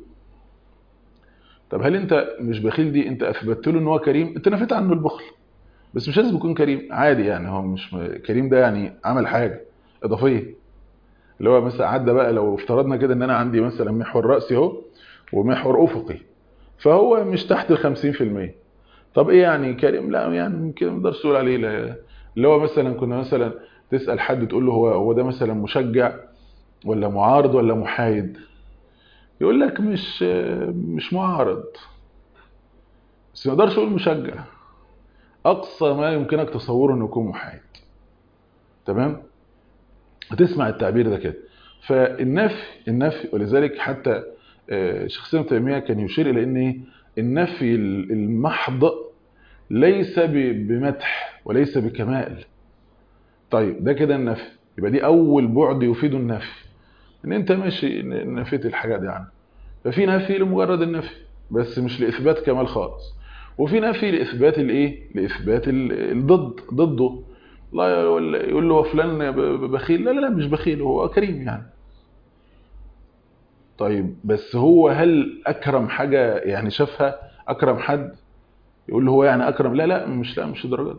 طب هل انت مش بخيل دي انت اثبتت له ان هو كريم انت نفيت عنه البخل بس مش لازم يكون كريم عادي يعني هو مش م- كريم ده يعني عمل حاجه اضافيه اللي هو مثلا عدى بقى لو افترضنا كده ان انا عندي مثلا محور راسي اهو ومحور افقي فهو مش تحت ال 50% طب ايه يعني كريم لا يعني يمكن ما نقدرش نقول عليه لا اللي هو مثلا كنا مثلا تسال حد تقول له هو هو ده مثلا مشجع ولا معارض ولا محايد يقول لك مش مش معارض بس ما يقدرش يقول مشجع اقصى ما يمكنك تصوره انه يكون محايد تمام هتسمع التعبير ده كده فالنفي النفي ولذلك حتى آه، شيخ سلام تيميه كان يشير الى ان إيه؟ النفي المحض ليس ب- بمدح وليس بكمال طيب ده كده النفي يبقى دي اول بعد يفيد النفي ان انت ماشي نفيت الحاجه دي عنه ففي نفي لمجرد النفي بس مش لاثبات كمال خالص وفي نفي لاثبات الايه لاثبات الضد ضده لا يقول له فلان بخيل لا لا لا مش بخيل هو كريم يعني طيب بس هو هل اكرم حاجه يعني شافها اكرم حد يقول له هو يعني اكرم لا لا مش لا مش الدرجه دي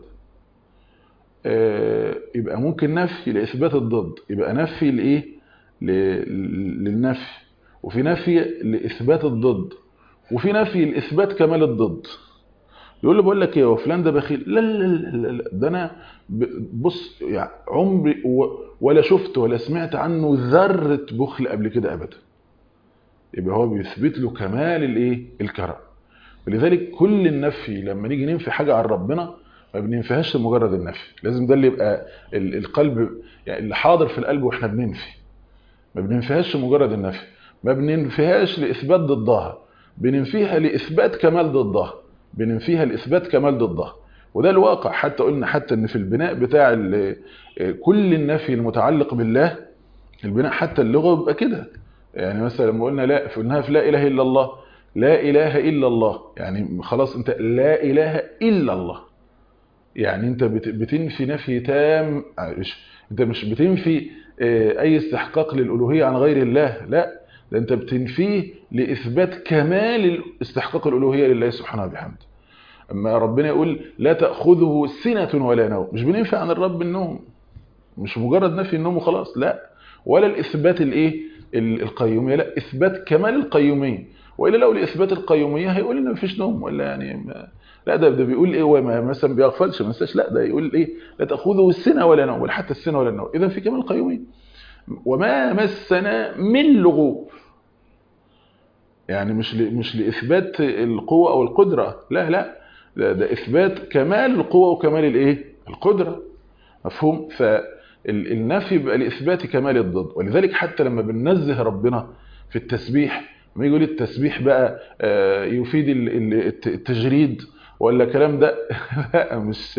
آه يبقى ممكن نفي لاثبات الضد يبقى نفي لايه للنفي وفي نفي لاثبات الضد وفي نفي لاثبات كمال الضد يقول له بقول لك ايه هو فلان ده بخيل لا لا لا لا ده انا بص يعني عمري ولا شفت ولا سمعت عنه ذره بخل قبل كده ابدا يبقى هو بيثبت له كمال الايه الكرم ولذلك كل النفي لما نيجي ننفي حاجه عن ربنا ما بننفيهاش لمجرد النفي لازم ده اللي يبقى القلب يعني اللي حاضر في القلب واحنا بننفي ما بننفيهاش لمجرد النفي ما بننفيهاش لاثبات ضدها بننفيها لاثبات كمال ضدها بننفيها لاثبات كمال ضدها وده الواقع حتى قلنا حتى ان في البناء بتاع كل النفي المتعلق بالله البناء حتى اللغه بيبقى كده يعني مثلا لما قلنا لا قلناها في لا اله الا الله لا اله الا الله يعني خلاص انت لا اله الا الله يعني انت بتنفي نفي تام انت مش بتنفي اي استحقاق للالوهيه عن غير الله لا ده انت بتنفيه لاثبات كمال استحقاق الالوهيه لله سبحانه وبحمده اما ربنا يقول لا تاخذه سنه ولا نوم مش بننفي عن الرب النوم مش مجرد نفي النوم وخلاص لا ولا الاثبات الايه القيوميه لا اثبات كمال القيوميه والا لو لاثبات القيوميه هيقول ان مفيش نوم ولا يعني ما لا ده ده بيقول ايه وما مثلا بيغفلش ما نساش لا ده يقول ايه لا تاخذه السنه ولا نوم ولا حتى السنه ولا النوم اذا في كمال القيوميه وما مسنا من لغوب يعني مش مش لاثبات القوه او القدره لا لا ده, ده اثبات كمال القوه وكمال الايه القدره مفهوم فالنفي يبقى لاثبات كمال الضد ولذلك حتى لما بننزه ربنا في التسبيح لما يقول التسبيح بقى يفيد التجريد ولا الكلام ده لا مش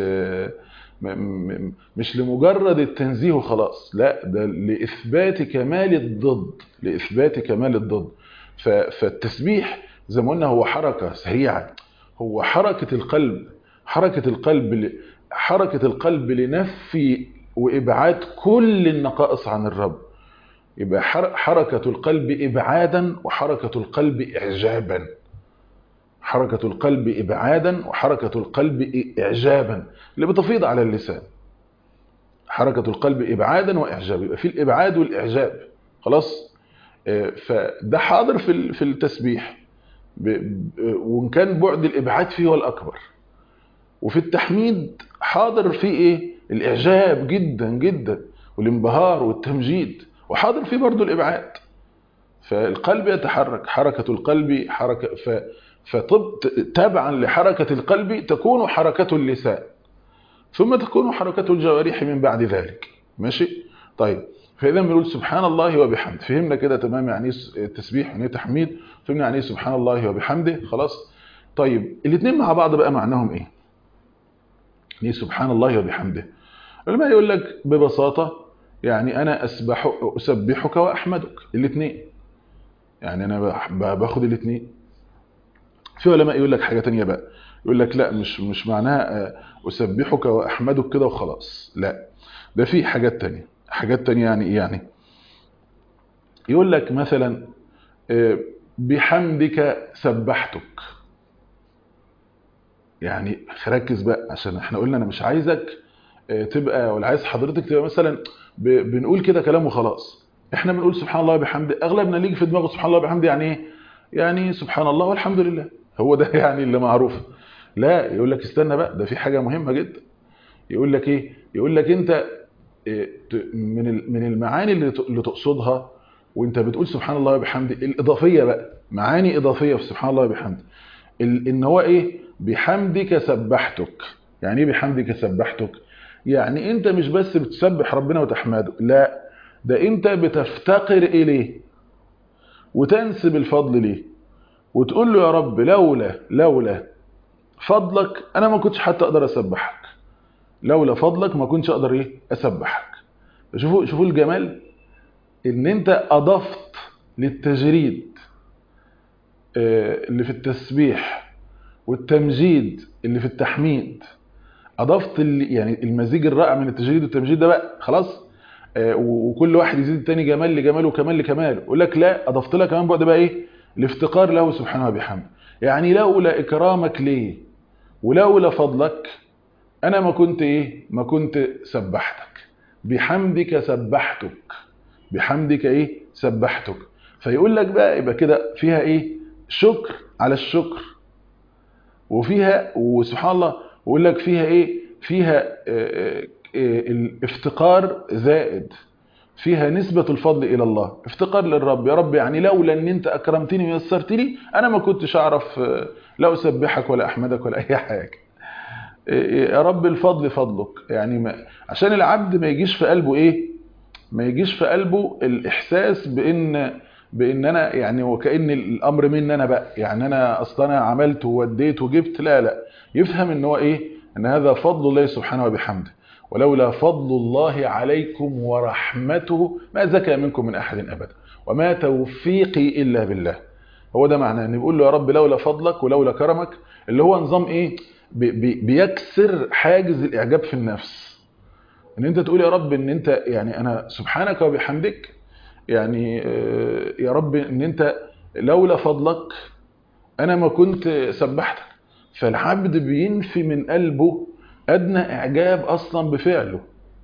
مش لمجرد التنزيه وخلاص لا ده لاثبات كمال الضد لاثبات كمال الضد فالتسبيح زي ما قلنا هو حركه سريعه هو حركه القلب حركه القلب حركه القلب لنفي وابعاد كل النقائص عن الرب يبقى حركه القلب ابعادا وحركه القلب اعجابا حركة القلب إبعادا وحركة القلب إعجابا اللي بتفيض على اللسان حركة القلب إبعادا وإعجابا يبقى في الإبعاد والإعجاب خلاص فده حاضر في في التسبيح وإن كان بعد الإبعاد فيه هو الأكبر وفي التحميد حاضر فيه إيه الإعجاب جدا جدا والانبهار والتمجيد وحاضر فيه برضو الإبعاد فالقلب يتحرك حركة القلب حركة ف فتبعا لحركة القلب تكون حركة اللسان ثم تكون حركة الجوارح من بعد ذلك ماشي طيب فإذا بنقول سبحان الله وبحمده فهمنا كده تمام يعني التسبيح يعني تحميد فهمنا يعني سبحان الله وبحمده خلاص طيب الاثنين مع بعض بقى معناهم ايه يعني سبحان الله وبحمده العلماء يقول لك ببساطة يعني أنا أسبح أسبحك وأحمدك الاثنين يعني أنا باخد الاثنين في علماء يقول لك حاجة تانية بقى يقول لك لا مش مش معناها أسبحك وأحمدك كده وخلاص لا ده في حاجات تانية حاجات تانية يعني إيه يعني يقول لك مثلا بحمدك سبحتك يعني ركز بقى عشان احنا قلنا انا مش عايزك تبقى ولا عايز حضرتك تبقى مثلا بنقول كده كلام وخلاص احنا بنقول سبحان الله وبحمده اغلبنا اللي يجي في دماغه سبحان الله وبحمده يعني ايه يعني سبحان الله والحمد لله هو ده يعني اللي معروف لا يقول لك استنى بقى ده في حاجة مهمة جدا يقول لك ايه يقول لك انت من من المعاني اللي اللي تقصدها وانت بتقول سبحان الله وبحمده الاضافيه بقى معاني اضافيه في سبحان الله وبحمده ان هو ايه بحمدك سبحتك يعني ايه بحمدك سبحتك يعني انت مش بس بتسبح ربنا وتحمده لا ده انت بتفتقر اليه وتنسب الفضل ليه وتقول له يا رب لولا لولا فضلك انا ما كنتش حتى اقدر اسبحك لولا فضلك ما كنتش اقدر ايه اسبحك شوفوا شوفوا الجمال ان انت اضفت للتجريد آه، اللي في التسبيح والتمجيد اللي في التحميد اضفت ال- يعني المزيج الرائع من التجريد والتمجيد ده بقى خلاص آه، و- وكل واحد يزيد التاني جمال لجمال وكمال لكمال يقول لك لا اضفت لها كمان بعد بقى ايه الافتقار له سبحانه وبحمده يعني لولا اكرامك ليه ولولا فضلك انا ما كنت ايه ما كنت سبحتك بحمدك سبحتك بحمدك ايه سبحتك فيقول لك بقى يبقى كده فيها ايه شكر على الشكر وفيها وسبحان الله ويقول لك فيها ايه فيها آه، آه، آه، الافتقار زائد فيها نسبة الفضل إلى الله افتقار للرب يا رب يعني لولا أن أنت أكرمتني ويسرت لي أنا ما كنتش أعرف آه، لا أسبحك ولا أحمدك ولا أي حاجة إيه، يا رب الفضل فضلك يعني ما عشان العبد ما يجيش في قلبه ايه ما يجيش في قلبه الاحساس بان بان انا يعني وكأن الامر مني انا بقى يعني انا اصلا انا عملت ووديت وجبت لا لا يفهم ان هو ايه ان هذا فضل الله سبحانه وبحمده ولولا فضل الله عليكم ورحمته ما زكى منكم من احد ابدا وما توفيقي الا بالله هو ده معناه ان بيقول له يا رب لولا فضلك ولولا كرمك اللي هو نظام ايه بي بي بيكسر حاجز الاعجاب في النفس ان انت تقول يا رب ان انت يعني انا سبحانك وبحمدك يعني آه، يا رب ان انت لولا فضلك انا ما كنت سبحتك فالعبد بينفي من قلبه ادنى اعجاب اصلا بفعله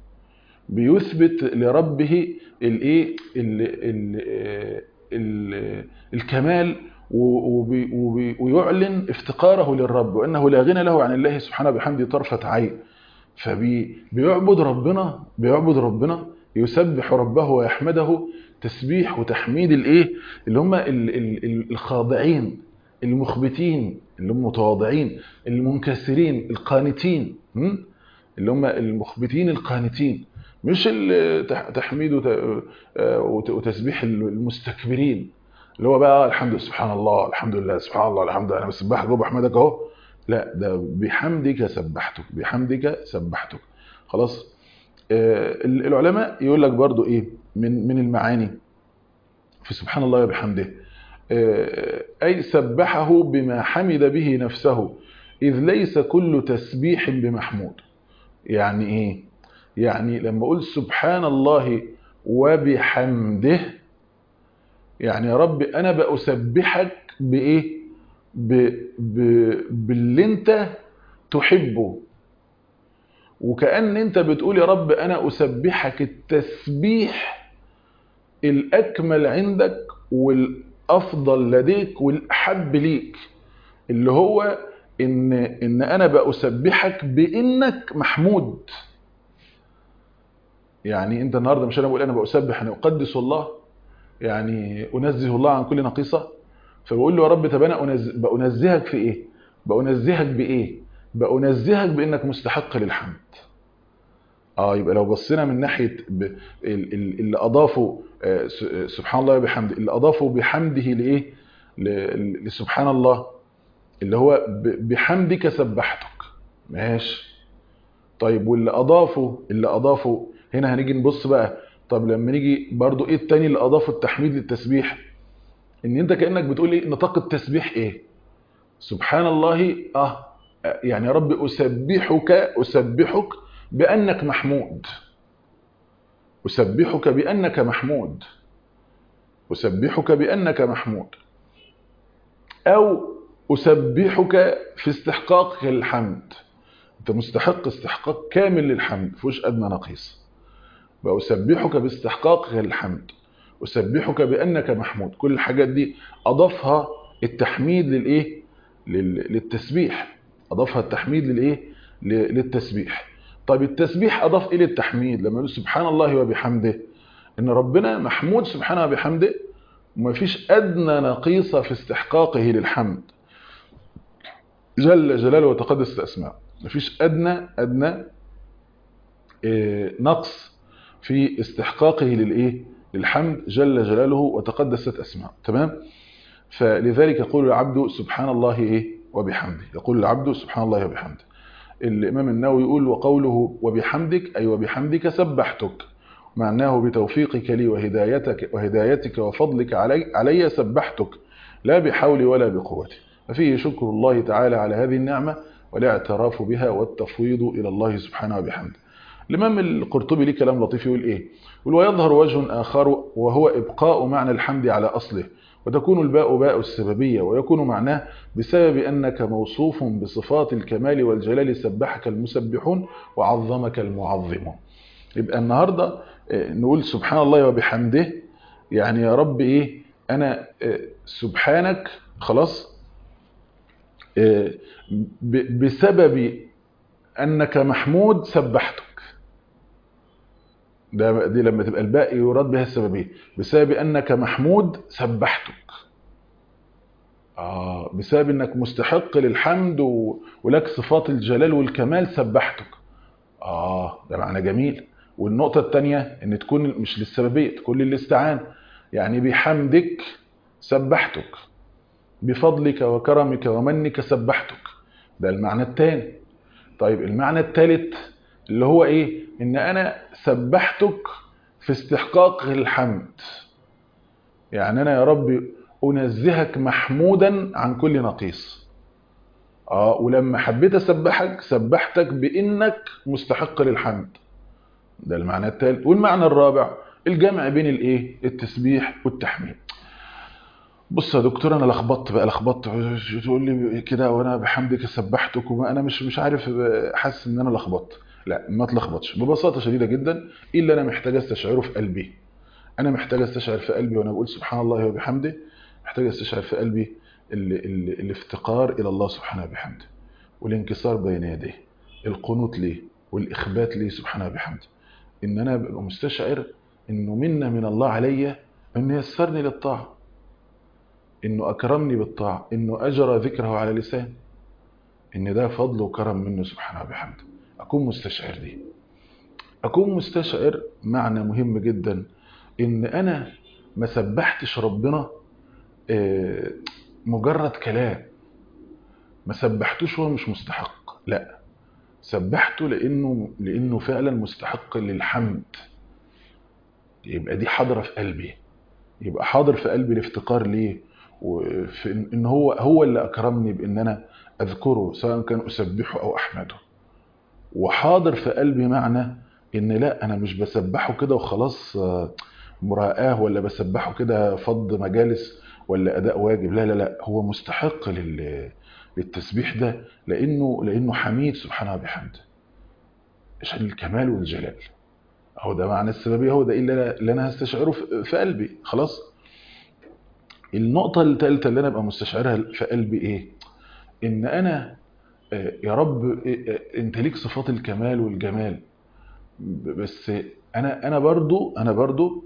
بيثبت لربه الايه ال- ال- ال- الكمال و- وبي- وبي- ويعلن افتقاره للرب وانه لا غنى له عن الله سبحانه وبحمده طرفه عين فبيعبد ربنا بيعبد ربنا يسبح ربه ويحمده تسبيح وتحميد الايه اللي هم ال- ال- ال- الخاضعين المخبتين اللي هم متواضعين المنكسرين القانتين م? اللي هم المخبتين القانتين مش ال- تح- تحميد وت- آه، وت- وتسبيح المستكبرين اللي هو بقى الحمد لله سبحان الله الحمد لله سبحان الله الحمد لله انا بسبحك وبحمدك اهو لا ده بحمدك سبحتك بحمدك سبحتك خلاص آه، العلماء يقول لك برضو ايه من من المعاني في سبحان الله وبحمده آه، اي سبحه بما حمد به نفسه اذ ليس كل تسبيح بمحمود يعني ايه يعني لما اقول سبحان الله وبحمده يعني يا رب انا بأسبحك بايه ب... ب... باللي انت تحبه وكأن انت بتقول يا رب انا اسبحك التسبيح الاكمل عندك والافضل لديك والاحب ليك اللي هو ان ان انا بأسبحك بانك محمود يعني انت النهارده مش انا بقول انا بأسبح انا اقدس الله يعني انزه الله عن كل نقيصه فبقول له يا رب طب انا أنز- بأنزهك في ايه بأنزهك بايه بأنزهك بانك مستحق للحمد اه يبقى لو بصينا من ناحيه ب... ال- ال- اللي اضافوا آه، س- آه، سبحان الله وبحمده اللي اضافوا بحمده لايه ل- لسبحان الله اللي هو ب- بحمدك سبحتك ماشي طيب واللي اضافوا اللي اضافوا هنا هنيجي نبص بقى طب لما نيجي برضو ايه التاني اللي اضافوا التحميد للتسبيح ان انت كانك بتقول ايه نطاق التسبيح ايه سبحان الله اه يعني يا رب اسبحك اسبحك بانك محمود اسبحك بانك محمود اسبحك بانك محمود او اسبحك في استحقاقك للحمد انت مستحق استحقاق كامل للحمد فيهوش ادنى نقيص واسبحك باستحقاقك للحمد اسبحك بانك محمود كل الحاجات دي اضافها التحميد للايه لل- للتسبيح اضافها التحميد للايه ل- للتسبيح طيب التسبيح اضاف ايه للتحميد لما يقول سبحان الله وبحمده ان ربنا محمود سبحانه وبحمده ومفيش ادنى نقيصه في استحقاقه للحمد جل جلاله وتقدست اسماءه مفيش ادنى ادنى آه، نقص في استحقاقه للايه للحمد جل جلاله وتقدست اسماءه تمام فلذلك يقول العبد سبحان الله ايه وبحمده يقول العبد سبحان الله وبحمده الإمام النووي يقول وقوله وبحمدك أي وبحمدك سبحتك معناه بتوفيقك لي وهدايتك وهدايتك وفضلك علي, علي سبحتك لا بحولي ولا بقوتي ففيه شكر الله تعالى على هذه النعمة والاعتراف بها والتفويض إلى الله سبحانه وبحمده الإمام القرطبي ليه كلام لطيف يقول إيه يقول ويظهر وجه آخر وهو إبقاء معنى الحمد على أصله وتكون الباء باء السببية ويكون معناه بسبب أنك موصوف بصفات الكمال والجلال سبحك المسبحون وعظمك المعظمون يبقى النهاردة نقول سبحان الله وبحمده يعني يا رب إيه أنا سبحانك خلاص بسبب أنك محمود سبحتك ده دي لما تبقى الباء يراد بها السببية بسبب أنك محمود سبحتك آه بسبب أنك مستحق للحمد و... ولك صفات الجلال والكمال سبحتك آه ده معنى جميل والنقطة الثانية أن تكون مش للسببية تكون للاستعان يعني بحمدك سبحتك بفضلك وكرمك ومنك سبحتك ده المعنى الثاني طيب المعنى الثالث اللي هو ايه ان انا سبحتك في استحقاق الحمد يعني انا يا رب انزهك محمودا عن كل نقيص اه ولما حبيت اسبحك سبحتك بانك مستحق للحمد ده المعنى الثالث والمعنى الرابع الجمع بين الايه التسبيح والتحميد بص يا دكتور انا لخبطت بقى لخبطت تقول لي كده وانا بحمدك سبحتك وما انا مش مش عارف حاسس ان انا لخبطت لا ما تلخبطش ببساطه شديده جدا ايه اللي انا محتاج استشعره في قلبي انا محتاج استشعر في قلبي وانا بقول سبحان الله وبحمده محتاج استشعر في قلبي ال ال الافتقار الى الله سبحانه وبحمده والانكسار بين يديه القنوت ليه والاخبات ليه سبحانه وبحمده ان انا ببقى مستشعر انه منا من الله عليا انه يسرني للطاعه انه اكرمني بالطاعه انه اجرى ذكره على لساني ان ده فضل وكرم منه سبحانه وبحمده اكون مستشعر دي اكون مستشعر معنى مهم جدا ان انا ما سبحتش ربنا مجرد كلام ما سبحتوش هو مش مستحق لا سبحته لانه لانه فعلا مستحق للحمد يبقى دي حاضره في قلبي يبقى حاضر في قلبي الافتقار ليه وفي ان هو هو اللي اكرمني بان انا اذكره سواء كان اسبحه او احمده وحاضر في قلبي معنى ان لا انا مش بسبحه كده وخلاص مراءاه ولا بسبحه كده فض مجالس ولا اداء واجب لا لا لا هو مستحق لل للتسبيح ده لانه لانه حميد سبحانه وبحمده عشان الكمال والجلال هو ده معنى السببيه هو ده اللي انا هستشعره في قلبي خلاص النقطه الثالثه اللي انا ابقى مستشعرها في قلبي ايه ان انا يا رب انت ليك صفات الكمال والجمال بس انا انا برضو انا برضو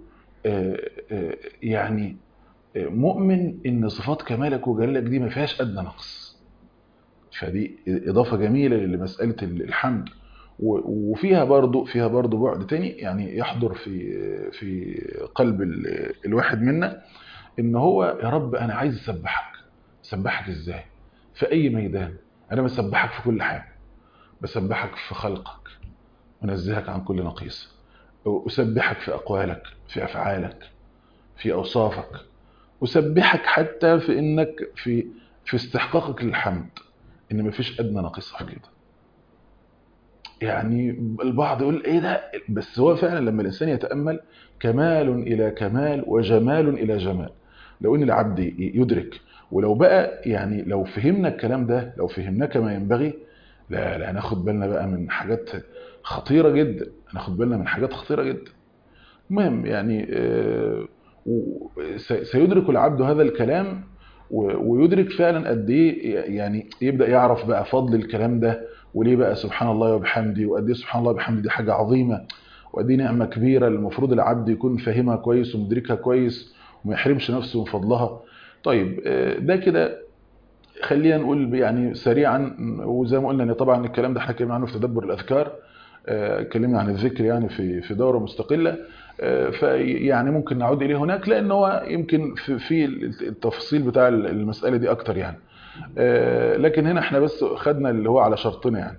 يعني مؤمن ان صفات كمالك وجلالك دي ما فيهاش ادنى نقص فدي اضافه جميله لمساله الحمد وفيها برضو فيها برضو بعد تاني يعني يحضر في في قلب الواحد منا ان هو يا رب انا عايز اسبحك اسبحك ازاي في اي ميدان انا بسبحك في كل حاجه بسبحك في خلقك انزهك عن كل نقيص اسبحك في اقوالك في افعالك في اوصافك اسبحك حتى في انك في في استحقاقك للحمد ان مفيش ادنى نقيصه في كده يعني البعض يقول ايه ده بس هو فعلا لما الانسان يتامل كمال الى كمال وجمال الى جمال لو ان العبد يدرك ولو بقى يعني لو فهمنا الكلام ده لو فهمناه كما ينبغي لا لا هناخد بالنا بقى من حاجات خطيره جدا هناخد بالنا من حاجات خطيره جدا المهم يعني سيدرك العبد هذا الكلام ويدرك فعلا قد ايه يعني يبدا يعرف بقى فضل الكلام ده وليه بقى سبحان الله وبحمده وقد ايه سبحان الله وبحمده دي حاجه عظيمه وقد ايه نعمه كبيره المفروض العبد يكون فاهمها كويس ومدركها كويس وما يحرمش نفسه من فضلها طيب ده كده خلينا نقول يعني سريعا وزي ما قلنا ان طبعا الكلام ده احنا اتكلمنا عنه في تدبر الاذكار اتكلمنا عن الذكر يعني في في دوره مستقله فيعني ممكن نعود اليه هناك لان هو يمكن في, في التفاصيل بتاع المساله دي اكتر يعني لكن هنا احنا بس خدنا اللي هو على شرطنا يعني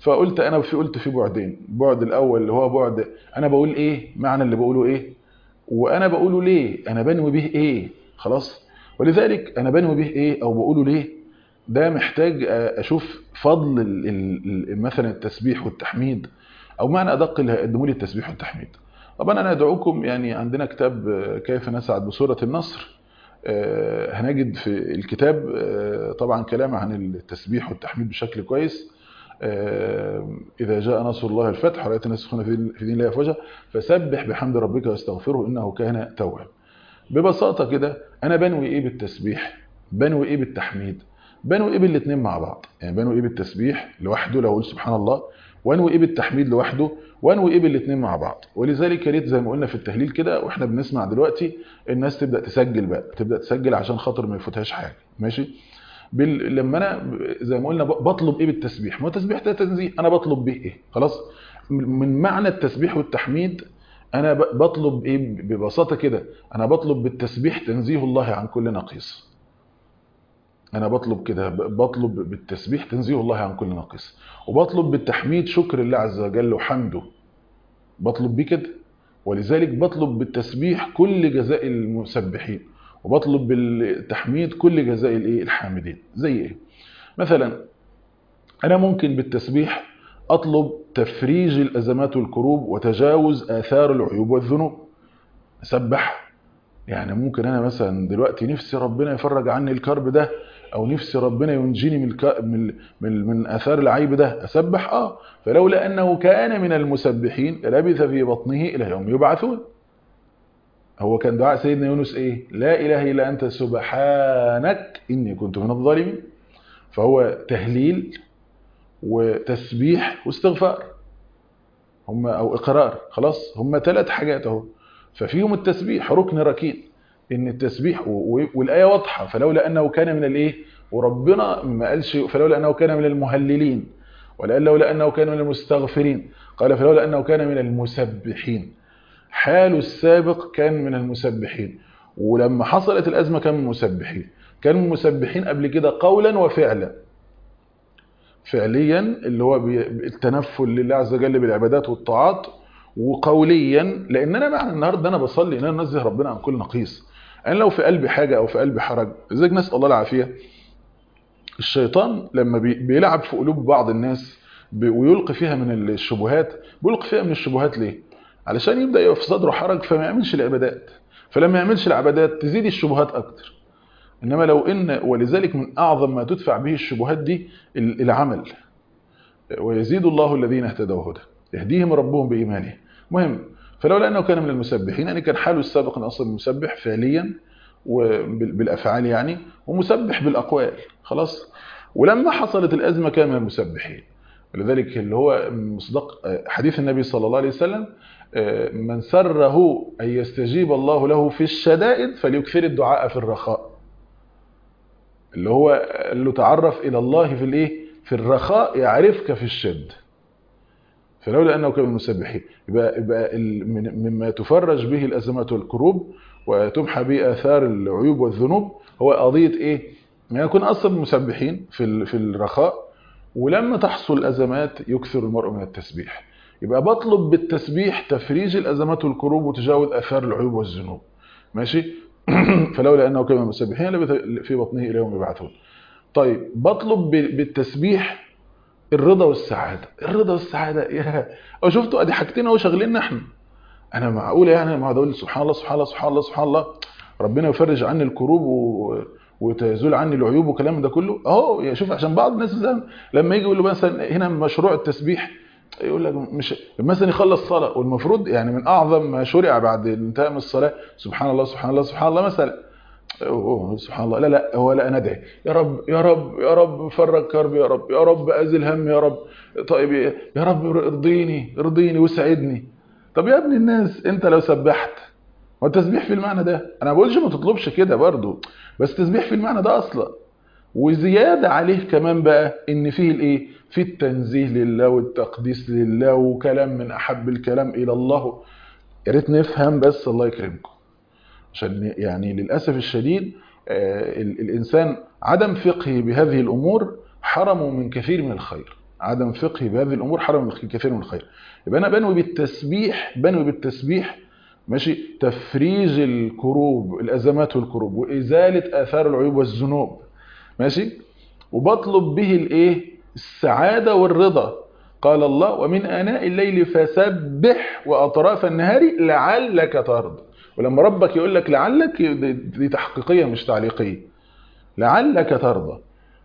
فقلت انا في قلت في بعدين البعد الاول اللي هو بعد انا بقول ايه معنى اللي بقوله ايه وانا بقوله ليه انا بنوي به ايه خلاص ولذلك انا بنوي به ايه او بقوله ليه ده محتاج اشوف فضل ال- ال- ال- مثلا التسبيح والتحميد او معنى ادق اللي هيقدموا لي التسبيح والتحميد طبعا انا ادعوكم يعني عندنا كتاب آه، كيف نسعد بسوره النصر آه، هنجد في الكتاب آه، طبعا كلام عن التسبيح والتحميد بشكل كويس آه، إذا جاء نصر الله الفتح ورأيت الناس يدخلون في في دين الله أفواجا فسبح بحمد ربك واستغفره إنه كان توابا ببساطة كده أنا بنوي إيه بالتسبيح بنوي إيه بالتحميد بنوي إيه بالاتنين مع بعض يعني بنوي إيه بالتسبيح لوحده لو أقول سبحان الله وانوي إيه بالتحميد لوحده وانوي إيه بالاتنين مع بعض ولذلك يا ريت زي ما قلنا في التهليل كده وإحنا بنسمع دلوقتي الناس تبدأ تسجل بقى تبدأ تسجل عشان خاطر ما يفوتهاش حاجة ماشي بال... لما انا ب- زي ما قلنا ب- بطلب ايه بالتسبيح ما هو التسبيح ده تنزيه انا بطلب به ايه خلاص من من معنى التسبيح والتحميد انا ب- بطلب ايه ب- ببساطه كده انا بطلب بالتسبيح تنزيه الله عن كل نقيص انا بطلب كده ب- بطلب بالتسبيح تنزيه الله عن كل نقيص وبطلب بالتحميد شكر الله عز وجل وحمده بطلب بيه كده ولذلك بطلب بالتسبيح كل جزاء المسبحين وبطلب بالتحميد كل جزاء الايه الحامدين زي ايه مثلا انا ممكن بالتسبيح اطلب تفريج الازمات والكروب وتجاوز اثار العيوب والذنوب اسبح يعني ممكن انا مثلا دلوقتي نفسي ربنا يفرج عني الكرب ده او نفسي ربنا ينجيني من الك... من من, من اثار العيب ده اسبح اه فلولا انه كان من المسبحين لبث في بطنه الى يوم يبعثون هو كان دعاء سيدنا يونس ايه لا اله الا انت سبحانك اني كنت من الظالمين فهو تهليل وتسبيح واستغفار هم او اقرار خلاص هم ثلاث حاجات اهو ففيهم التسبيح ركن ركين ان التسبيح و- و- والايه واضحه فلولا انه كان من الايه وربنا ما قالش فلولا انه كان من المهللين ولا قال لولا انه كان من المستغفرين قال فلولا انه كان من المسبحين حاله السابق كان من المسبحين ولما حصلت الازمه كان من المسبحين كان من المسبحين قبل كده قولا وفعلا فعليا اللي هو بي- التنفل لله عز وجل بالعبادات والطاعات وقوليا لان انا معنى النهارده انا بصلي ان انا انزه ربنا عن كل نقيص انا لو في قلبي حاجه او في قلبي حرج لذلك نسال الله العافيه الشيطان لما بي- بيلعب في قلوب بعض الناس ب- ويلقي فيها من الشبهات بيلقي فيها من الشبهات ليه علشان يبدا يبقى في صدره حرج فما يعملش العبادات فلما يعملش العبادات تزيد الشبهات اكتر انما لو ان ولذلك من اعظم ما تدفع به الشبهات دي ال- العمل ويزيد الله الذين اهتدوا هدى يهديهم ربهم بايمانهم مهم فلولا انه كان من المسبحين يعني كان حاله السابق ان اصلا مسبح فعليا وبالافعال يعني ومسبح بالاقوال خلاص ولما حصلت الازمه كان من المسبحين ولذلك اللي هو مصدق حديث النبي صلى الله عليه وسلم من سره ان يستجيب الله له في الشدائد فليكثر الدعاء في الرخاء اللي هو قال له تعرف الى الله في الايه في الرخاء يعرفك في الشد فلولا انه كان من المسبحين يبقى يبقى ال- من- مما تفرج به الازمات والكروب وتمحى به اثار العيوب والذنوب هو قضيه ايه؟ يعني يكون اصلا مسبحين في ال- في الرخاء ولما تحصل الازمات يكثر المرء من التسبيح يبقى بطلب بالتسبيح تفريج الازمات والكروب وتجاوز اثار العيوب والذنوب ماشي فلولا انه كان من المسبحين لبث في بطنه الى يوم يبعثون طيب بطلب ب- بالتسبيح الرضا والسعاده الرضا والسعاده يا او شفتوا ادي حاجتين اهو شاغليننا احنا انا معقوله يعني ما اقول سبحان الله سبحان الله سبحان الله سبحان الله ربنا يفرج عني الكروب و... وتزول عني العيوب والكلام ده كله اهو يا شوف عشان بعض الناس مثلا لما يجي يقول له مثلا هنا مشروع التسبيح يقول لك مش مثلا يخلص صلاه والمفروض يعني من اعظم ما شرع بعد انتهاء من الصلاه سبحان الله سبحان الله سبحان الله مثلا أوه سبحان الله لا لا هو لا ندعي يا رب يا رب يا رب فرج كربي يا رب يا رب ازل همي يا رب طيب يا رب ارضيني ارضيني وسعدني طب يا ابن الناس انت لو سبحت هو التسبيح في المعنى ده انا ما بقولش ما تطلبش كده برضو بس تسبيح في المعنى ده اصلا وزياده عليه كمان بقى ان فيه الايه في التنزيه لله والتقديس لله وكلام من احب الكلام الى الله يا ريت نفهم بس الله يكرمكم عشان يعني للاسف الشديد آه، ال- الانسان عدم فقهه بهذه الامور حرمه من كثير من الخير عدم فقهي بهذه الامور حرم كثير من الخير يبقى انا بنوي بالتسبيح بنوي بالتسبيح ماشي تفريج الكروب الازمات والكروب وازاله اثار العيوب والذنوب ماشي وبطلب به الايه السعاده والرضا قال الله ومن اناء الليل فسبح واطراف النهار لعلك ترضى ولما ربك يقول لك لعلك دي تحقيقيه مش تعليقيه لعلك ترضى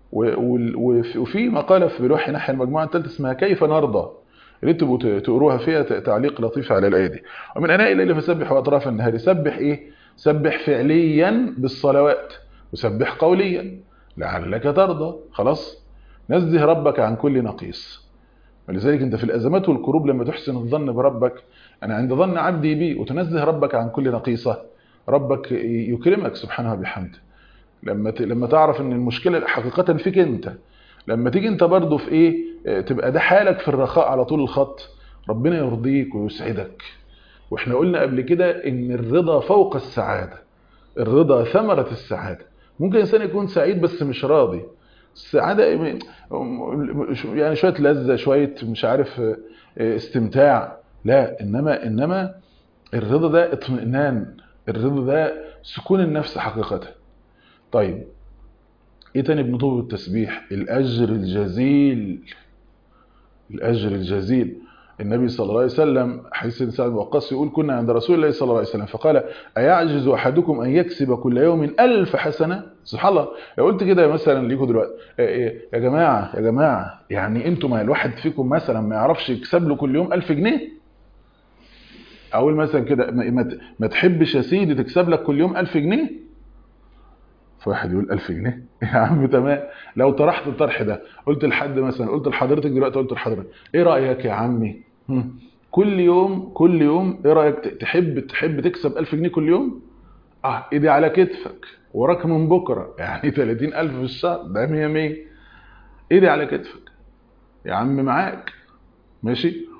وفي مقاله في بروح ناحيه المجموعه الثالثه اسمها كيف نرضى اللي تبقوا تقروها فيها تعليق لطيف على الايه دي ومن اناء الليل فسبح واطراف النهار سبح ايه سبح فعليا بالصلوات وسبح قوليا لعلك ترضى خلاص نزه ربك عن كل نقيص ولذلك انت في الازمات والكروب لما تحسن الظن بربك انا عند ظن عبدي بي وتنزه ربك عن كل نقيصه ربك يكرمك سبحانه وبحمده لما لما تعرف ان المشكله حقيقه فيك انت لما تيجي انت برضه في ايه تبقى ده حالك في الرخاء على طول الخط ربنا يرضيك ويسعدك واحنا قلنا قبل كده ان الرضا فوق السعاده الرضا ثمره السعاده ممكن انسان يكون سعيد بس مش راضي السعاده يعني شويه لذه شويه مش عارف استمتاع لا انما انما الرضا ده اطمئنان الرضا ده سكون النفس حقيقه طيب ايه تاني بنطلب التسبيح الاجر الجزيل الاجر الجزيل النبي صلى الله عليه وسلم حديث سعد بن وقاص يقول كنا عند رسول الله صلى الله عليه وسلم فقال ايعجز احدكم ان يكسب كل يوم ألف حسنه سبحان الله لو قلت كده مثلا ليكم دلوقتي يا جماعه يا جماعه يعني انتم ما الواحد فيكم مثلا ما يعرفش يكسب له كل يوم ألف جنيه اقول مثلا كده ما تحبش يا سيدي تكسب لك كل يوم ألف جنيه فواحد يقول 1000 جنيه يا عم تمام لو طرحت الطرح ده قلت لحد مثلا قلت لحضرتك دلوقتي قلت لحضرتك ايه رايك يا عمي كل يوم كل يوم ايه رايك تحب تحب تكسب 1000 جنيه كل يوم اه ايدي على كتفك وراك من بكره يعني 30000 في الشهر ده 100 100 ايدي على كتفك يا عم معاك ماشي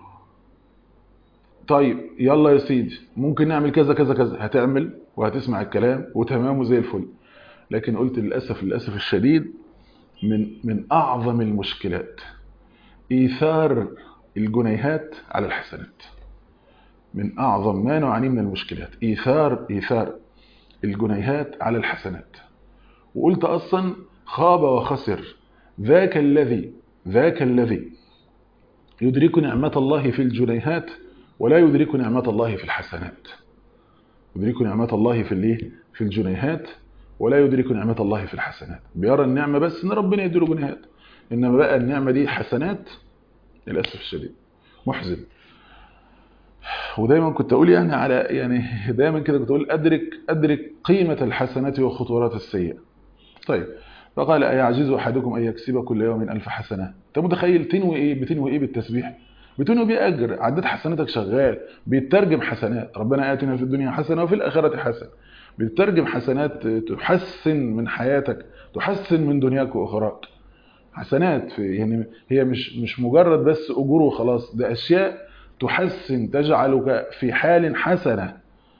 طيب يلا يا سيدي ممكن نعمل كذا كذا كذا هتعمل وهتسمع الكلام وتمام وزي الفل لكن قلت للأسف للأسف الشديد من من أعظم المشكلات إيثار الجنيهات على الحسنات من أعظم ما نعانيه من المشكلات إيثار إيثار الجنيهات على الحسنات وقلت أصلا خاب وخسر ذاك الذي ذاك الذي يدرك نعمة الله في الجنيهات ولا يدرك نعمة الله في الحسنات يدرك نعمة الله في الايه في الجنيهات ولا يدرك نعمة الله في الحسنات بيرى النعمة بس ان ربنا يديله جنيهات انما بقى النعمة دي حسنات للأسف الشديد محزن ودايما كنت اقول يعني على يعني دايما كده كنت اقول ادرك ادرك قيمة الحسنات وخطورات السيئة طيب فقال ايعجز احدكم ان يكسب كل يوم ألف حسنة انت متخيل تنوي ايه بتنوي ايه بالتسبيح بتنوي بيه اجر عدد حسناتك شغال بيترجم حسنات ربنا اتنا في الدنيا حسنه وفي الاخره حسنه بتترجم حسنات تحسن من حياتك تحسن من دنياك واخراك حسنات في يعني هي مش مش مجرد بس اجور وخلاص ده اشياء تحسن تجعلك في حال حسنه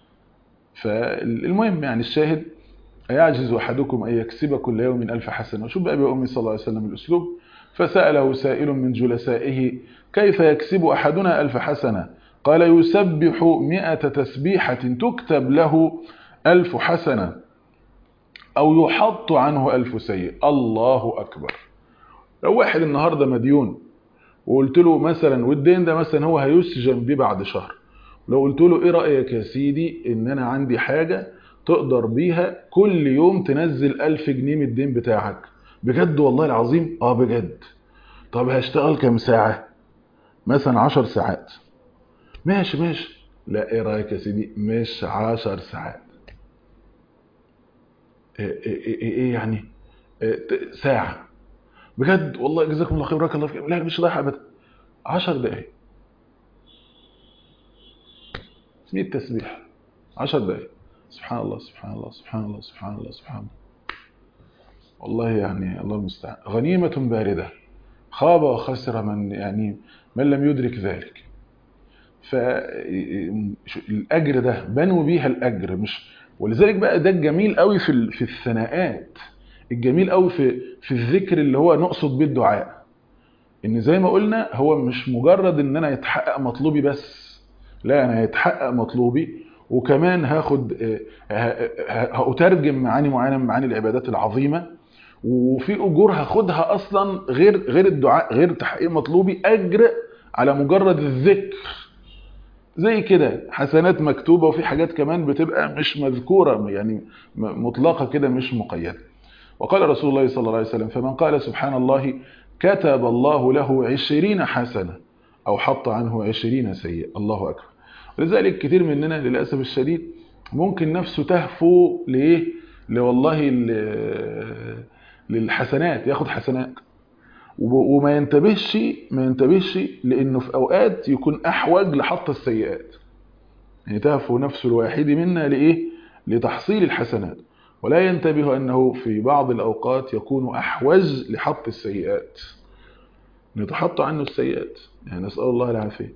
فالمهم يعني الشاهد أيعجز أحدكم أن يكسب كل يوم ألف حسنة وشوف بقى بأمي صلى الله عليه وسلم الأسلوب فسأله سائل من جلسائه كيف يكسب أحدنا ألف حسنة قال يسبح مئة تسبيحة تكتب له ألف حسنة أو يحط عنه ألف سيء الله أكبر لو واحد النهاردة مديون وقلت له مثلا والدين ده مثلا هو هيسجن بيه بعد شهر لو قلت له ايه رأيك يا سيدي ان انا عندي حاجة تقدر بيها كل يوم تنزل ألف جنيه من الدين بتاعك بجد والله العظيم اه بجد طب هشتغل كام ساعة مثلا عشر ساعات ماشي ماشي لا ايه رأيك يا سيدي مش عشر ساعات ايه, إيه, إيه, إيه يعني إيه ساعة بجد والله جزاكم الله خير بارك الله فيك لا مش رايح ابدا 10 دقايق 100 تسبيح 10 دقايق سبحان الله سبحان الله سبحان الله سبحان الله سبحان الله والله يعني الله المستعان غنيمة باردة خاب وخسر من يعني من لم يدرك ذلك فالأجر ده بنوا بيها الأجر مش ولذلك بقى ده الجميل قوي في في الثناءات الجميل قوي في في الذكر اللي هو نقصد بيه الدعاء ان زي ما قلنا هو مش مجرد ان انا يتحقق مطلوبي بس لا انا هيتحقق مطلوبي وكمان هاخد هأترجم معاني معينه من معاني العبادات العظيمه وفي اجور هاخدها اصلا غير غير الدعاء غير تحقيق مطلوبي اجر على مجرد الذكر زي كده حسنات مكتوبه وفي حاجات كمان بتبقى مش مذكوره يعني مطلقه كده مش مقيده وقال رسول الله صلى الله عليه وسلم فمن قال سبحان الله كتب الله له عشرين حسنه او حط عنه عشرين سيئه الله اكبر ولذلك كتير مننا للاسف الشديد ممكن نفسه تهفو لايه لوالله للحسنات ياخد حسنات وما ينتبهش ما ينتبهش لانه في اوقات يكون احوج لحط السيئات يعني تهفو نفس الواحد منا لايه لتحصيل الحسنات ولا ينتبه انه في بعض الاوقات يكون احوج لحط السيئات يتحط عنه السيئات يعني نسال الله العافيه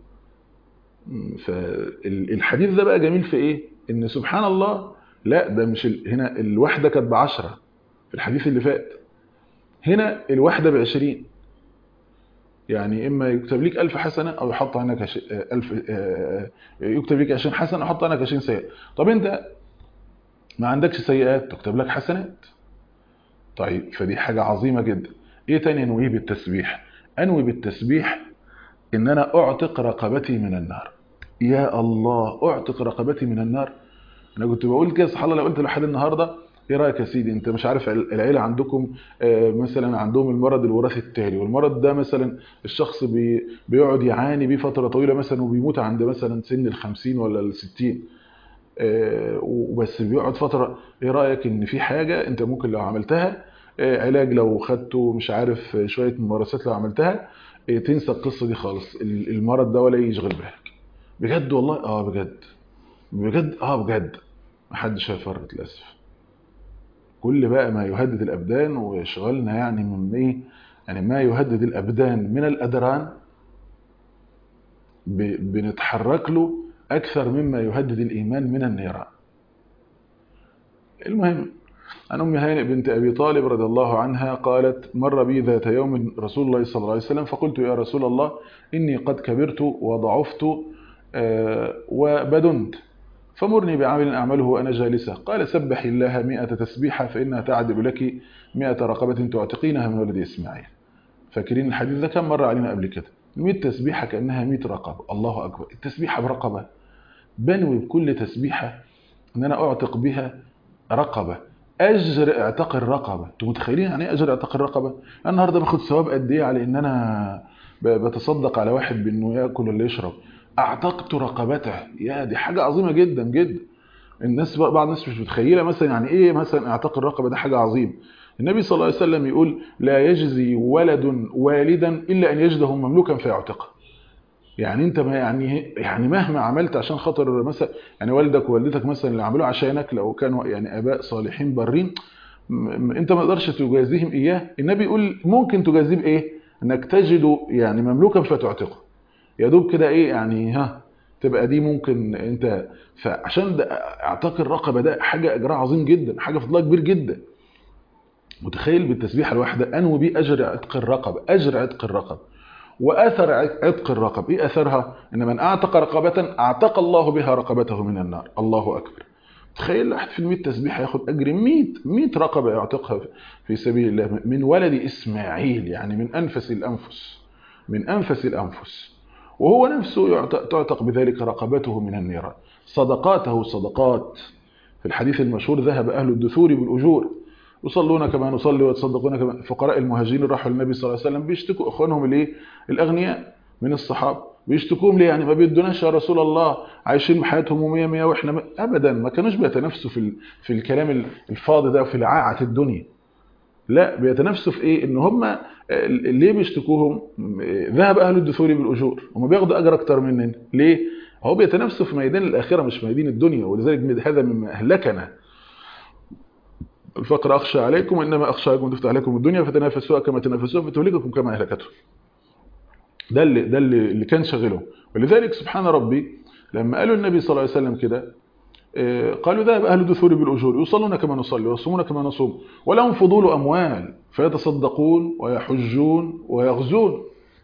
فالحديث ده بقى جميل في ايه ان سبحان الله لا ده مش ال... هنا الواحده كانت بعشرة في الحديث اللي فات هنا الواحده بعشرين يعني اما يكتب لك ألف حسنه او يحط عنك عش... ألف يكتب لك 20 حسنه ويحط عنك 20 سيئه طب انت ما عندكش سيئات تكتب لك حسنات طيب فدي حاجه عظيمه جدا ايه تاني انويه بالتسبيح انوي بالتسبيح ان انا اعتق رقبتي من النار يا الله اعتق رقبتي من النار انا كنت بقول كده سبحان الله لو قلت لحد النهارده ايه رايك يا سيدي انت مش عارف العيله عندكم مثلا عندهم المرض الوراثي التالي والمرض ده مثلا الشخص بي بيقعد يعاني بيه فتره طويله مثلا وبيموت عند مثلا سن ال 50 ولا ال 60 وبس بيقعد فتره ايه رايك ان في حاجه انت ممكن لو عملتها علاج لو خدته مش عارف شويه ممارسات لو عملتها تنسى القصه دي خالص المرض ده ولا يشغل بالك بجد والله اه بجد بجد اه بجد محدش هيفرط للاسف كل بقى ما يهدد الابدان ويشغلنا يعني من ايه يعني ما يهدد الابدان من الادران بنتحرك له اكثر مما يهدد الايمان من النيران المهم عن ام هانئ بنت ابي طالب رضي الله عنها قالت مر بي ذات يوم رسول الله صلى الله عليه وسلم فقلت يا رسول الله اني قد كبرت وضعفت وبدنت فمرني بعمل أعمله وأنا جالسة قال سبح الله مئة تسبيحة فإنها تعدل لك مئة رقبة تعتقينها من ولد إسماعيل فاكرين الحديث ده كم مرة علينا قبل كده 100 تسبيحة كأنها 100 رقبة الله أكبر التسبيحة برقبة بنوي بكل تسبيحة أن أنا أعتق بها رقبة أجر اعتق الرقبة أنتوا متخيلين يعني إيه أجر اعتق الرقبة أنا النهاردة باخد ثواب قد إيه على إن أنا بتصدق على واحد بأنه يأكل ولا يشرب اعتقت رقبته يا دي حاجة عظيمة جدا جدا الناس بقى بعض الناس مش متخيلة مثلا يعني ايه مثلا اعتق الرقبة ده حاجة عظيمة النبي صلى الله عليه وسلم يقول لا يجزي ولد والدا الا ان يجده مملوكا فيعتقه يعني انت ما يعني يعني مهما عملت عشان خاطر مثلا يعني والدك ووالدتك مثلا اللي عملوه عشانك لو كانوا يعني اباء صالحين برين انت ما تقدرش تجازيهم اياه النبي يقول ممكن تجازيه بايه انك تجده يعني مملوكا فتعتقه يا دوب كده ايه يعني ها تبقى دي ممكن انت فعشان ده اعتاق الرقبه ده حاجه اجرها عظيم جدا حاجه فضلها كبير جدا متخيل بالتسبيحه الواحده انوي بيه اجر عتق الرقبه اجر عتق الرقبه واثر عتق الرقبه ايه اثرها ان من اعتق رقبه اعتق الله بها رقبته من النار الله اكبر تخيل واحد في المية تسبيح ياخد اجر 100 100 رقبه يعتقها في سبيل الله من ولد اسماعيل يعني من انفس الانفس من انفس الانفس وهو نفسه تعتق بذلك رقبته من النيران صدقاته صدقات في الحديث المشهور ذهب أهل الدثور بالأجور يصلون كما نصلي ويتصدقون كما فقراء المهاجرين راحوا للنبي صلى الله عليه وسلم بيشتكوا اخوانهم الايه الاغنياء من الصحابه بيشتكوهم ليه يعني ما بيدوناش يا رسول الله عايشين حياتهم ومية مية واحنا م... ابدا ما كانوش بيتنافسوا في ال... في الكلام الفاضي ده وفي العاعه الدنيا لا بيتنافسوا في ايه ان هم ليه بيشتكوهم ذهب اهل الدثور بالاجور هم بياخدوا اجر اكتر مننا ليه هو بيتنافسوا في ميدان الاخره مش ميدان الدنيا ولذلك هذا مما اهلكنا الفقر اخشى عليكم وانما اخشى عليكم تفتح عليكم الدنيا فتنافسوها كما تنافسوها فتهلككم كما اهلكتهم ده اللي ده اللي, اللي كان شاغله ولذلك سبحان ربي لما قالوا النبي صلى الله عليه وسلم كده قالوا ذهب أهل الدثور بالأجور يصلون كما نصلي ويصومون كما نصوم ولهم فضول أموال فيتصدقون ويحجون ويغزون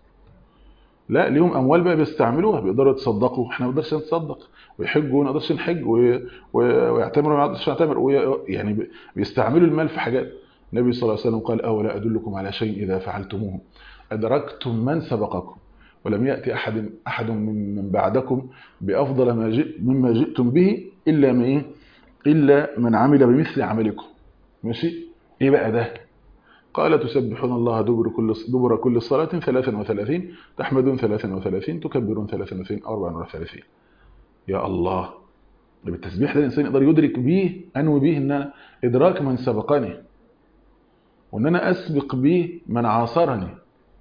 لا ليهم اموال بقى بيستعملوها بيقدروا يتصدقوا احنا ما نقدرش نتصدق ويحجوا وما نقدرش نحج و- و- ويعتمروا وما نقدرش نعتمر وي- يعني بي- بيستعملوا المال في حاجات النبي صلى الله عليه وسلم قال اولا ادلكم على شيء اذا فعلتموه ادركتم من سبقكم ولم ياتي احد احد من من بعدكم بافضل ما جئ مما جئتم به الا من ايه الا من عمل بمثل عملكم ماشي ايه بقى ده قال تسبحون الله دبر كل دبر كل صلاة 33 تحمدون 33 تكبرون 33 أو 34 يا الله ده بالتسبيح ده الإنسان يقدر يدرك بيه أنوي بيه إن أنا إدراك من سبقني وإن أنا أسبق بيه من عاصرني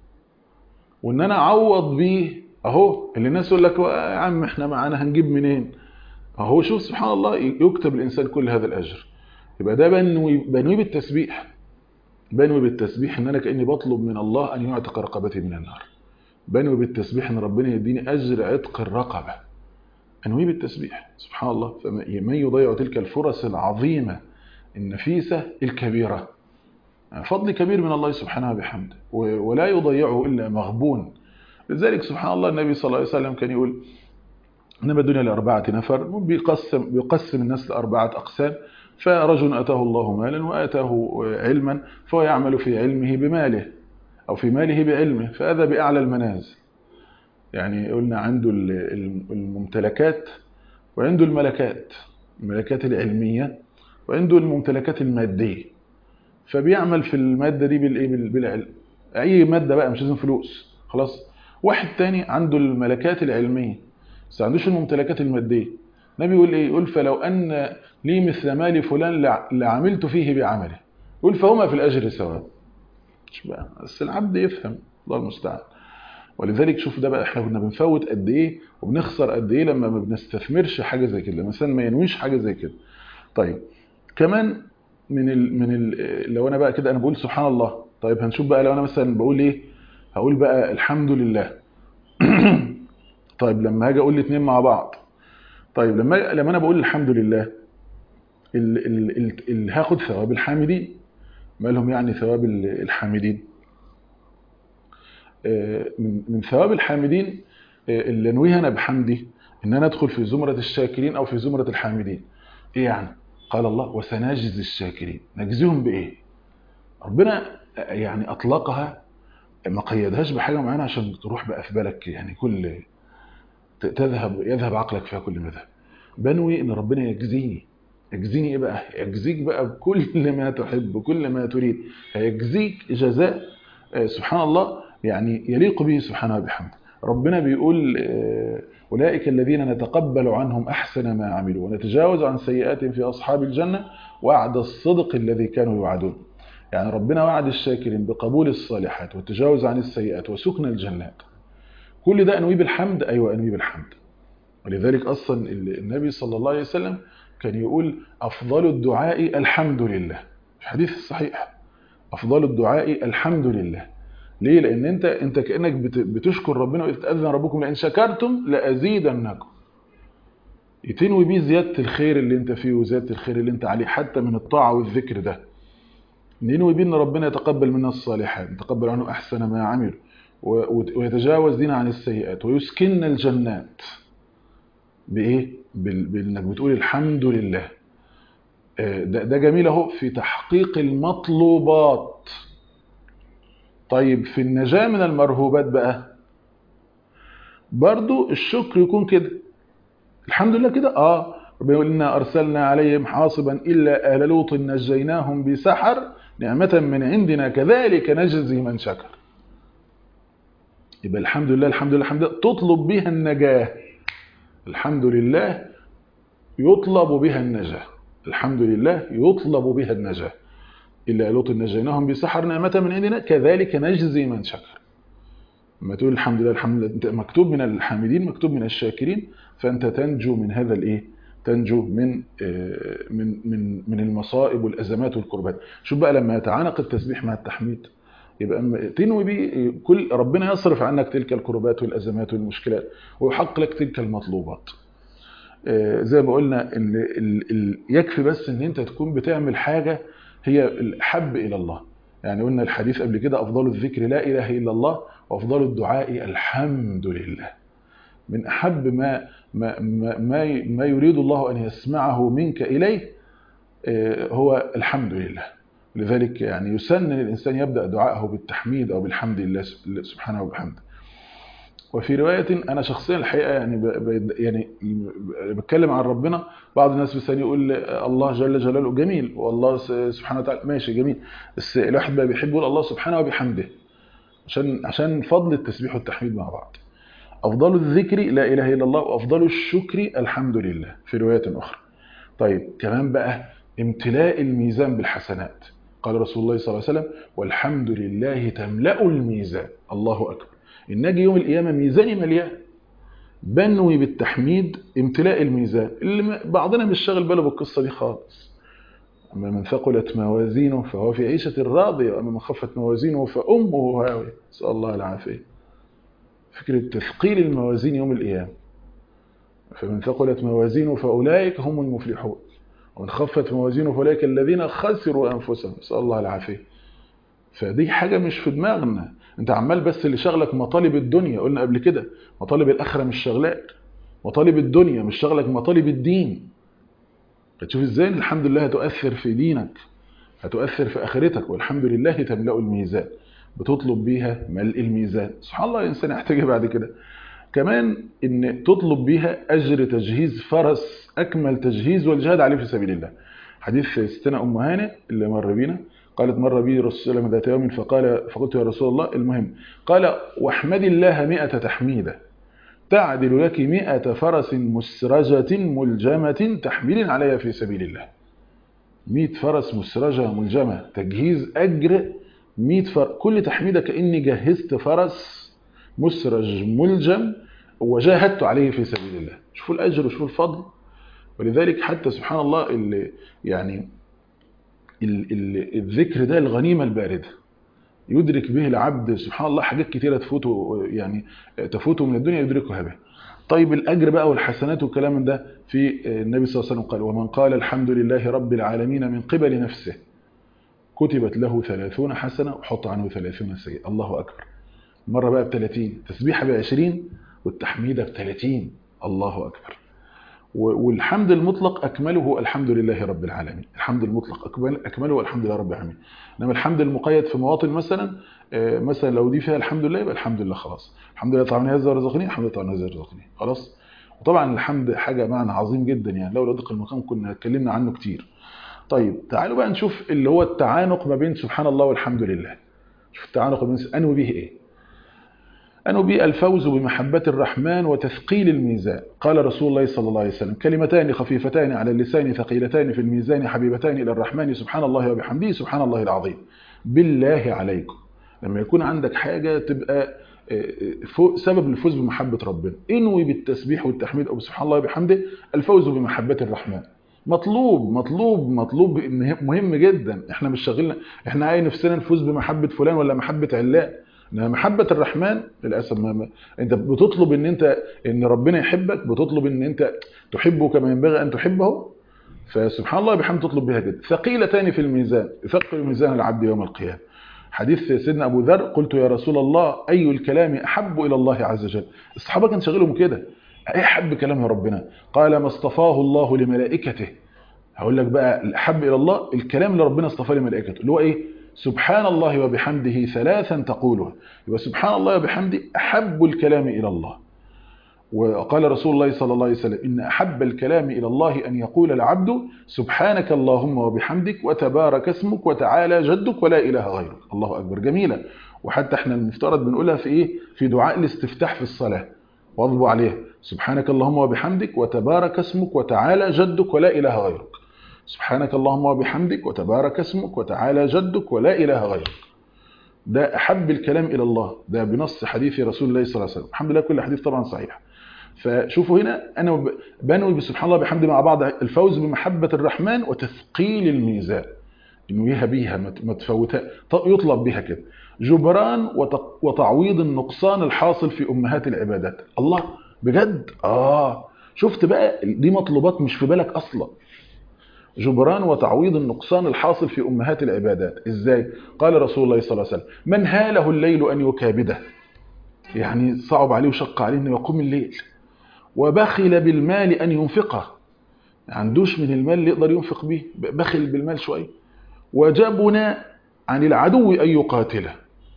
وإن أنا أعوض بيه أهو اللي الناس يقول لك يا عم إحنا معانا هنجيب منين أهو شوف سبحان الله يكتب الإنسان كل هذا الأجر يبقى ده بنوي بنوي بالتسبيح بنوي بالتسبيح ان انا كاني بطلب من الله ان يعتق رقبتي من النار بنوي بالتسبيح ان ربنا يديني اجر عتق الرقبه انوي بالتسبيح سبحان الله فمن يضيع تلك الفرص العظيمه النفيسه الكبيره فضل كبير من الله سبحانه وبحمده ولا يضيعه الا مغبون لذلك سبحان الله النبي صلى الله عليه وسلم كان يقول انما الدنيا لاربعه نفر بيقسم بيقسم الناس لاربعه اقسام فرجل أتاه الله مالا وآتاه علما فهو يعمل في علمه بماله أو في ماله بعلمه فهذا بأعلى المنازل يعني قلنا عنده الممتلكات وعنده الملكات الملكات العلمية وعنده الممتلكات المادية فبيعمل في المادة دي بالإيه بالعلم أي مادة بقى مش لازم فلوس خلاص واحد تاني عنده الملكات العلمية بس عندوش الممتلكات المادية النبي يقول ايه يقول فلو ان لي مثل مال فلان لعملت فيه بعمله يقول فهما في الاجر سواء مش بقى بس العبد يفهم الله المستعان ولذلك شوف ده بقى احنا كنا بنفوت قد ايه وبنخسر قد ايه لما ما بنستثمرش حاجه زي كده مثلا ما ينويش حاجه زي كده طيب كمان من ال من ال لو انا بقى كده انا بقول سبحان الله طيب هنشوف بقى لو انا مثلا بقول ايه هقول بقى الحمد لله طيب لما هاجي اقول الاثنين مع بعض طيب لما لما انا بقول الحمد لله ال ال ال هاخد ثواب الحامدين ما لهم يعني ثواب الحامدين من من ثواب الحامدين اللي انويها انا بحمدي ان انا ادخل في زمره الشاكرين او في زمره الحامدين ايه يعني قال الله وسنجزي الشاكرين نجزيهم بايه ربنا يعني اطلقها ما قيدهاش بحاجه معينه عشان تروح بقى في بالك يعني كل تذهب يذهب عقلك فيها كل مذهب بنوي ان ربنا يجزيني يجزيني ايه بقى يجزيك بقى بكل ما تحب بكل ما تريد هيجزيك جزاء سبحان الله يعني يليق به سبحانه وبحمده ربنا بيقول أولئك الذين نتقبل عنهم أحسن ما عملوا ونتجاوز عن سيئاتهم في أصحاب الجنة وعد الصدق الذي كانوا يوعدون يعني ربنا وعد الشاكرين بقبول الصالحات والتجاوز عن السيئات وسكن الجنات كل ده أنوي بالحمد أيوة أنوي بالحمد ولذلك أصلا النبي صلى الله عليه وسلم كان يقول أفضل الدعاء الحمد لله في حديث الصحيح أفضل الدعاء الحمد لله ليه لأن أنت أنت كأنك بتشكر ربنا وإذ تأذن ربكم لأن شكرتم لأزيدنكم يتنوي بيه زيادة الخير اللي انت فيه وزيادة الخير اللي انت عليه حتى من الطاعة والذكر ده ننوي بيه ان ربنا يتقبل منا الصالحات يتقبل عنه أحسن ما عمل ويتجاوز دينا عن السيئات ويسكننا الجنات بإيه؟ بأنك بتقول الحمد لله ده, ده جميل اهو في تحقيق المطلوبات طيب في النجاة من المرهوبات بقى برضو الشكر يكون كده الحمد لله كده اه ربنا يقول إنا أرسلنا عليهم حاصبا إلا آل لوط نجيناهم بسحر نعمة من عندنا كذلك نجزي من شكر يبقى الحمد لله الحمد لله الحمد لله تطلب بها النجاة الحمد لله يطلب بها النجاة الحمد لله يطلب بها النجاة إلا لوط نجيناهم بسحر نعمة من عندنا كذلك نجزي من شكر لما تقول الحمد لله الحمد لله انت مكتوب من الحامدين مكتوب من الشاكرين فأنت تنجو من هذا الإيه تنجو من من من من المصائب والأزمات والكربات شوف بقى لما يتعانق التسبيح مع التحميد يبقى تنوي بيه كل ربنا يصرف عنك تلك الكربات والأزمات والمشكلات ويحقق لك تلك المطلوبات زي ما قلنا ال ال ال يكفي بس ان انت تكون بتعمل حاجة هي الحب الى الله يعني قلنا الحديث قبل كده افضل الذكر لا اله الا الله وافضل الدعاء الحمد لله من احب ما ما ما ما, ما يريد الله ان يسمعه منك اليه آه، هو الحمد لله لذلك يعني يسن للانسان يبدا دعاءه بالتحميد او بالحمد لله سبحانه وبحمده وفي رواية أنا شخصيا الحقيقة يعني ب... ب... يعني بتكلم عن ربنا بعض الناس مثلا يقول الله جل جلاله جميل والله س- سبحانه وتعالى ماشي جميل بس الواحد بقى بيحب يقول الله سبحانه وبحمده عشان عشان فضل التسبيح والتحميد مع بعض أفضل الذكر لا إله إلا الله وأفضل الشكر الحمد لله في رواية أخرى طيب كمان بقى امتلاء الميزان بالحسنات قال رسول الله صلى الله عليه وسلم والحمد لله تملأ الميزان الله أكبر إن نجي يوم القيامة ميزاني مليان بنوي بالتحميد امتلاء الميزان اللي م- بعضنا مش شاغل باله بالقصة دي خالص أما من ثقلت موازينه فهو في عيشة راضية وأما من خفت موازينه فأمه هاوية نسأل الله العافية فكرة تثقيل الموازين يوم القيامة فمن ثقلت موازينه فأولئك هم المفلحون ومن خفت موازينه فأولئك الذين خسروا أنفسهم نسأل الله العافية فدي حاجة مش في دماغنا انت عمال بس اللي شغلك مطالب الدنيا قلنا قبل كده مطالب الآخرة مش شغلاك مطالب الدنيا مش شغلك مطالب الدين هتشوف ازاي إن الحمد لله هتؤثر في دينك هتؤثر في آخرتك والحمد لله تملأ الميزان بتطلب بيها ملء الميزان سبحان الله الإنسان يحتاج بعد كده كمان ان تطلب بيها اجر تجهيز فرس اكمل تجهيز والجهاد عليه في سبيل الله حديث ستنا ام هانئ اللي مر بينا قالت مر بي رسول الله ذات يوم فقال فقلت يا رسول الله المهم قال واحمد الله مئة تحميده تعدل لك مئة فرس مسرجة ملجمة تحميل عليها في سبيل الله مئة فرس مسرجة ملجمة تجهيز أجر مئة فرس كل تحميدة كأني جهزت فرس مسرج ملجم وجاهدت عليه في سبيل الله شوفوا الأجر وشوفوا الفضل ولذلك حتى سبحان الله اللي يعني ال- ال- الذكر ده الغنيمة الباردة يدرك به العبد سبحان الله حاجات كتيرة تفوته يعني تفوته من الدنيا يدركها به طيب الأجر بقى والحسنات والكلام من ده في النبي صلى الله عليه وسلم قال ومن قال الحمد لله رب العالمين من قبل نفسه كتبت له ثلاثون حسنة وحط عنه ثلاثون سيئة الله أكبر مرة بقى ب 30 تسبيحة ب 20 والتحميدة ب 30 الله أكبر و- والحمد المطلق أكمله الحمد لله رب العالمين الحمد المطلق أكمل أكمله الحمد لله رب العالمين إنما الحمد المقيد في مواطن مثلا آه، مثلا لو دي فيها الحمد لله يبقى الحمد لله خلاص الحمد لله طبعا هذا رزقني الحمد لله طبعا هذا رزقني خلاص وطبعا الحمد حاجة معنى عظيم جدا يعني لو لدق المقام كنا اتكلمنا عنه كتير طيب تعالوا بقى نشوف اللي هو التعانق ما بين سبحان الله والحمد لله شوف التعانق ما بين أنوي به إيه أنه بي الفوز بمحبة الرحمن وتثقيل الميزان قال رسول الله صلى الله عليه وسلم كلمتان خفيفتان على اللسان ثقيلتان في الميزان حبيبتان إلى الرحمن سبحان الله وبحمده سبحان الله العظيم بالله عليكم لما يكون عندك حاجة تبقى فوق سبب الفوز بمحبة ربنا انوي بالتسبيح والتحميد أو سبحان الله وبحمده الفوز بمحبة الرحمن مطلوب مطلوب مطلوب مهم جدا احنا مش شاغلنا احنا عايز نفسنا نفوز بمحبة فلان ولا محبة علان انما محبه الرحمن للاسف ما ما انت بتطلب ان انت ان ربنا يحبك بتطلب ان انت تحبه كما ينبغي ان تحبه فسبحان الله بحمد تطلب بها جدا ثقيلتان في الميزان يثقل ميزان العبد يوم القيامه حديث سيدنا ابو ذر قلت يا رسول الله اي الكلام احب الى الله عز وجل الصحابه كان شغلهم كده ايه حب كلام ربنا قال ما اصطفاه الله لملائكته هقول لك بقى الاحب الى الله الكلام اللي ربنا اصطفاه لملائكته اللي هو ايه سبحان الله وبحمده ثلاثا تقولها يبقى سبحان الله وبحمده أحب الكلام إلى الله وقال رسول الله صلى الله عليه وسلم إن أحب الكلام إلى الله أن يقول العبد سبحانك اللهم وبحمدك وتبارك اسمك وتعالى جدك ولا إله غيرك الله أكبر جميلة وحتى احنا المفترض بنقولها في إيه في دعاء الاستفتاح في الصلاة واظبوا عليها سبحانك اللهم وبحمدك وتبارك اسمك وتعالى جدك ولا إله غيرك سبحانك اللهم وبحمدك وتبارك اسمك وتعالى جدك ولا إله غيرك ده أحب الكلام إلى الله ده بنص حديث رسول الله صلى الله عليه وسلم الحمد لله كل حديث طبعا صحيح فشوفوا هنا أنا بنوي بسبحان الله بحمد مع بعض الفوز بمحبة الرحمن وتثقيل الميزان إنه بيها ما تفوتها يطلب بها كده جبران وتعويض النقصان الحاصل في أمهات العبادات الله بجد آه شفت بقى دي مطلوبات مش في بالك أصلا جبران وتعويض النقصان الحاصل في أمهات العبادات إزاي؟ قال رسول الله صلى الله عليه وسلم من هاله الليل أن يكابده يعني صعب عليه وشق عليه أنه يقوم الليل وبخل بالمال أن ينفقه ما عندوش من المال اللي يقدر ينفق به بخل بالمال شوية وجبنا عن العدو أن يقاتله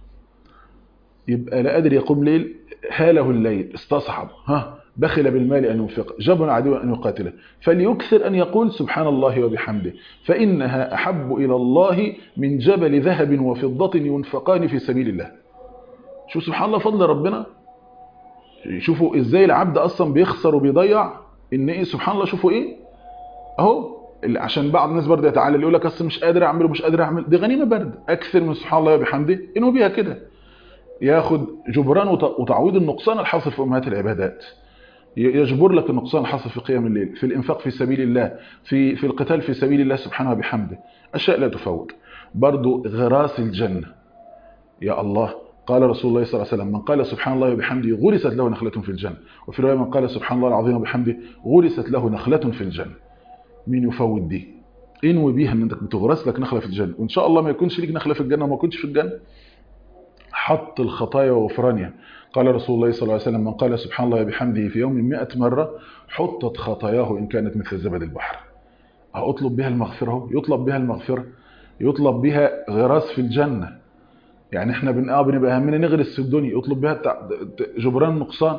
يبقى لا قادر يقوم ليل هاله الليل استصعب ها بخل بالمال أن ينفق جبن عدو أن يقاتله فليكثر أن يقول سبحان الله وبحمده فإنها أحب إلى الله من جبل ذهب وفضة ينفقان في سبيل الله شو سبحان الله فضل ربنا شوفوا ازاي العبد اصلا بيخسر وبيضيع ان ايه سبحان الله شوفوا ايه اهو عشان بعض الناس برضه يتعلل يقول لك اصل مش قادر اعمل ومش قادر اعمل دي غنيمه برد اكثر من سبحان الله وبحمده انه بيها كده ياخد جبران وتعويض النقصان الحاصل في امهات العبادات يجبر لك النقصان الحاصل في قيام الليل في الانفاق في سبيل الله في في القتال في سبيل الله سبحانه وبحمده اشياء لا تفوت برضه غراس الجنه يا الله قال رسول الله صلى الله عليه وسلم من قال سبحان الله وبحمده غرست له نخلة في الجنة وفي رواية من قال سبحان الله العظيم وبحمده غرست له نخلة في الجنة مين يفوت دي انوي بيها ان انت بتغرس لك نخلة في الجنة وان شاء الله ما يكونش ليك نخلة في الجنة وما كنتش في الجنة حط الخطايا وغفرانها قال رسول الله صلى الله عليه وسلم من قال سبحان الله وبحمده في يوم 100 مرة حطت خطاياه إن كانت مثل زبد البحر أطلب بها المغفرة يطلب بها المغفرة يطلب بها غراس في الجنة يعني احنا بنبقى بنبقى همنا نغرس في الدنيا يطلب بها جبران نقصان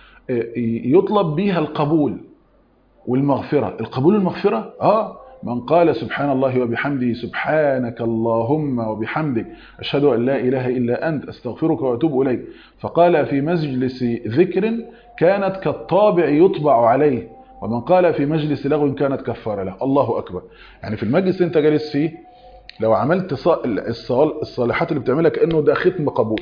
يطلب بها القبول والمغفرة القبول والمغفرة اه من قال سبحان الله وبحمده سبحانك اللهم وبحمدك أشهد أن لا إله إلا أنت أستغفرك وأتوب إليك فقال في مجلس ذكر كانت كالطابع يطبع عليه ومن قال في مجلس لغو كانت كفارة له الله أكبر يعني في المجلس انت جالس فيه لو عملت الصالحات اللي بتعملها كأنه ده ختم قبول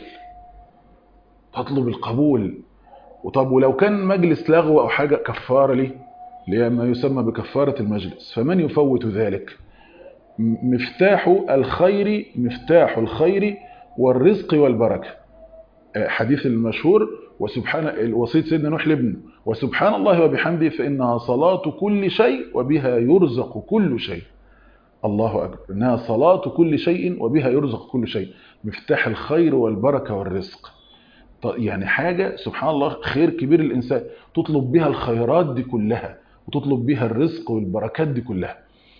تطلب القبول وطب ولو كان مجلس لغو أو حاجة كفارة ليه اللي هي ما يسمى بكفارة المجلس فمن يفوت ذلك مفتاح الخير مفتاح الخير والرزق والبركة حديث المشهور وسبحان وصية سيدنا نوح لابنه وسبحان الله وبحمده فإنها صلاة كل شيء وبها يرزق كل شيء الله أكبر إنها صلاة كل شيء وبها يرزق كل شيء مفتاح الخير والبركة والرزق يعني حاجة سبحان الله خير كبير الإنسان تطلب بها الخيرات دي كلها وتطلب بها الرزق والبركات دي كلها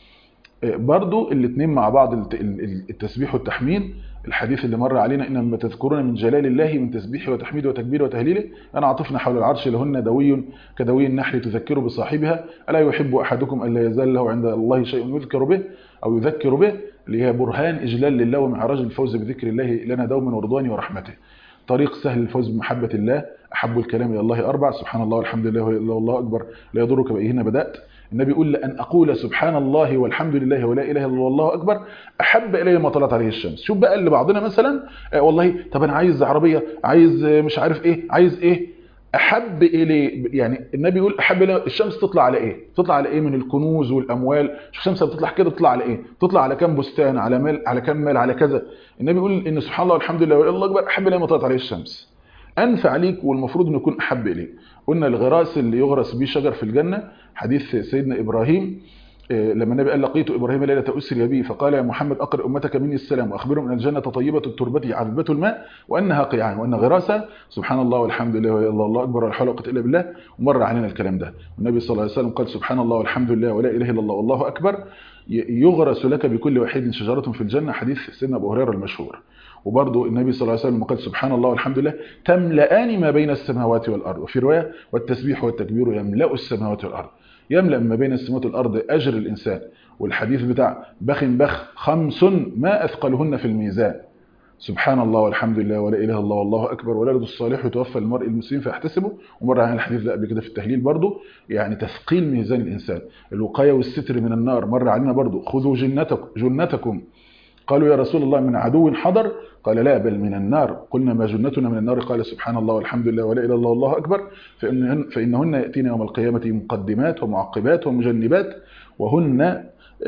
برضو الاثنين مع بعض التسبيح والتحميد الحديث اللي مر علينا إن لما تذكرون من جلال الله من تسبيحه وتحميده وتكبيره وتهليله أنا عطفنا حول العرش لهن دوي كدوي النحل تذكر بصاحبها ألا يحب أحدكم أن لا يزال له عند الله شيء يذكر به أو يذكر به اللي هي برهان إجلال لله ومعراج الفوز بذكر الله لنا دوما ورضوانه ورحمته طريق سهل الفوز بمحبة الله أحب الكلام إلى الله أربع سبحان الله والحمد لله والله أكبر لا يضرك بأيهن بدأت النبي يقول لأن أقول سبحان الله والحمد لله ولا إله إلا الله والله أكبر أحب إلي ما طلعت عليه الشمس شوف بقى اللي بعضنا مثلا آه والله طب أنا عايز عربية عايز مش عارف إيه عايز إيه أحب إلي يعني النبي يقول أحب إلي الشمس تطلع على إيه تطلع على إيه من الكنوز والأموال شوف الشمس بتطلع كده تطلع على إيه تطلع على كام بستان على مال على كام مال على كذا النبي يقول إن سبحان الله والحمد لله والله أكبر أحب إلي ما طلعت عليه الشمس أنفع ليك والمفروض أنه يكون أحب إليك قلنا الغراس اللي يغرس به شجر في الجنة حديث سيدنا إبراهيم لما النبي قال لقيت إبراهيم ليلة أسري به فقال يا محمد أقرأ أمتك مني السلام وأخبرهم أن الجنة طيبة التربة عذبة الماء وأنها قيعان وأن غراسة سبحان الله والحمد لله والله الله أكبر ولا حول ولا قوة إلا بالله ومر علينا الكلام ده والنبي صلى الله عليه وسلم قال سبحان الله والحمد لله ولا إله إلا الله والله أكبر يغرس لك بكل واحد شجرة في الجنة حديث سيدنا أبو هريرة المشهور وبرضه النبي صلى الله عليه وسلم قال سبحان الله والحمد لله تملأان ما بين السماوات والأرض وفي رواية والتسبيح والتكبير يملأ السماوات والأرض يملأ ما بين السماوات والأرض أجر الإنسان والحديث بتاع بخ بخ خمس ما أثقلهن في الميزان سبحان الله والحمد لله ولا إله إلا الله والله أكبر ولد الصالح يتوفى المرء المسلم فيحتسبه ومر عن الحديث ده قبل كده في التهليل برضه يعني تثقيل ميزان الإنسان الوقاية والستر من النار مر علينا برضه خذوا جنتكم جنتكم قالوا يا رسول الله من عدو حضر قال لا بل من النار قلنا ما جنتنا من النار قال سبحان الله والحمد لله ولا إله إلا الله والله أكبر فإنهن, فإنهن يأتين يوم القيامة مقدمات ومعقبات ومجنبات وهن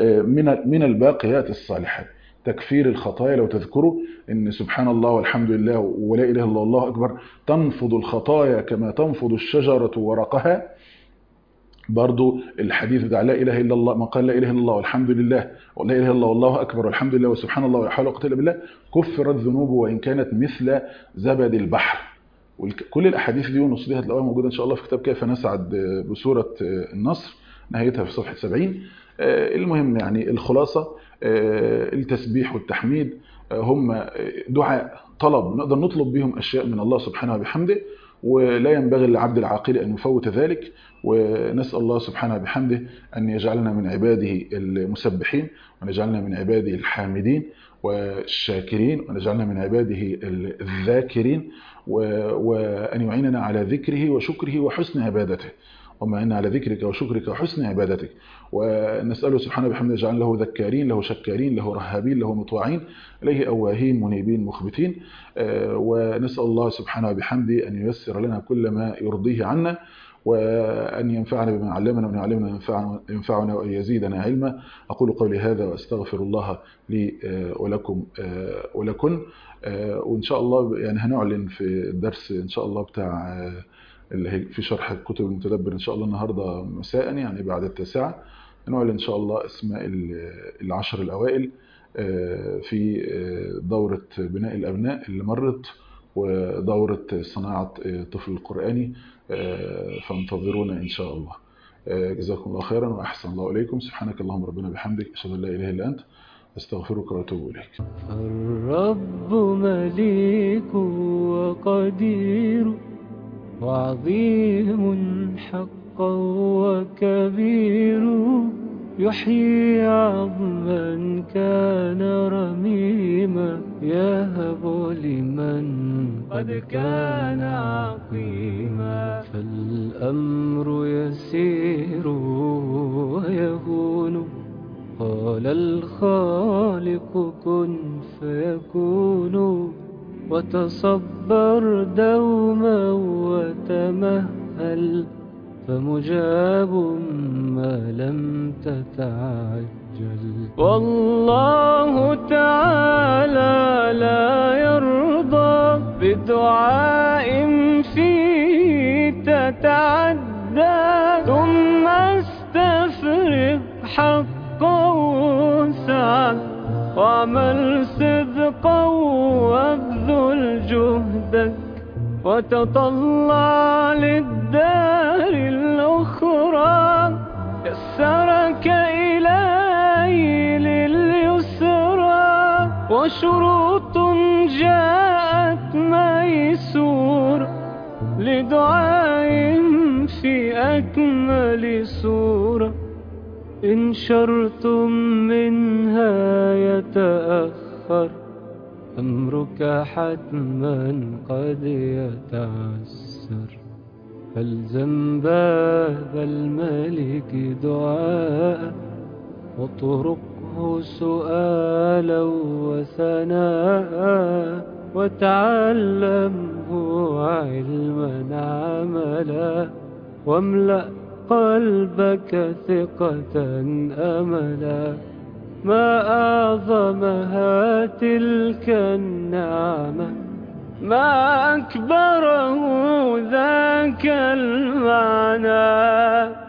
من من الباقيات الصالحات تكفير الخطايا لو تذكروا ان سبحان الله والحمد لله ولا اله الا الله والله اكبر تنفض الخطايا كما تنفض الشجره ورقها برضو الحديث بتاع لا اله الا الله من قال لا اله الا الله والحمد لله ولا اله الا الله والله اكبر والحمد لله وسبحان الله ولا حول ولا قوه الا بالله كفرت ذنوبه وان كانت مثل زبد البحر كل الاحاديث دي والنصوص دي هتلاقوها موجوده ان شاء الله في كتاب كيف نسعد بسوره النصر نهايتها في صفحه 70 المهم يعني الخلاصه التسبيح والتحميد هم دعاء طلب نقدر نطلب بهم اشياء من الله سبحانه وبحمده ولا ينبغي للعبد العاقل أن يفوت ذلك ونسأل الله سبحانه بحمده أن يجعلنا من عباده المسبحين ونجعلنا من عباده الحامدين والشاكرين ونجعلنا من عباده الذاكرين وأن يعيننا على ذكره وشكره وحسن عبادته اللهم إنا على ذكرك وشكرك وحسن عبادتك ونسأله سبحانه بحمده يجعل له ذكارين له شكارين له رهابين له مطواعين إليه أواهين منيبين مخبتين ونسأل الله سبحانه بحمده أن ييسر لنا كل ما يرضيه عنا وأن ينفعنا بما علمنا وأن يعلمنا ينفعنا وأن يزيدنا علما أقول قولي هذا وأستغفر الله لي ولكم ولكن وإن شاء الله يعني هنعلن في الدرس إن شاء الله بتاع اللي في شرح كتب المتدبر إن شاء الله النهاردة مساء يعني بعد التاسعة هنعلن إن شاء الله أسماء العشر الأوائل في دورة بناء الأبناء اللي مرت ودورة صناعة طفل القرآني فانتظرونا إن شاء الله جزاكم الله خيرا وأحسن الله إليكم سبحانك اللهم ربنا بحمدك أشهد أن لا إله إلا أنت أستغفرك وأتوب إليك الرب مليك وقدير وعظيم حقا وكبير يحيي عظما كان رميما يهب لمن قد كان عقيما فالأمر يسير ويهون قال الخالق كن فيكون وتصبر دوما وتمهل فمجاب ما لم تتعجل والله تعالى لا يرضى بدعاء فيه تتعدى ثم استفرغ حقا وسعا واعمل صدقا وابذل جهدك وتطلع للدار الأخرى يسرك إلهي لليسرى وشروط جاءت ميسور لدعاء في أكمل سورة إن شرتم منها يتأخر أمرك حتما قد يتعسر فالزم باب الملك دعاء واطرقه سؤالا وثناء وتعلمه علما عملا واملأ قلبك ثقة أملا ما أعظمها تلك النعمة ما أكبره ذاك المعنى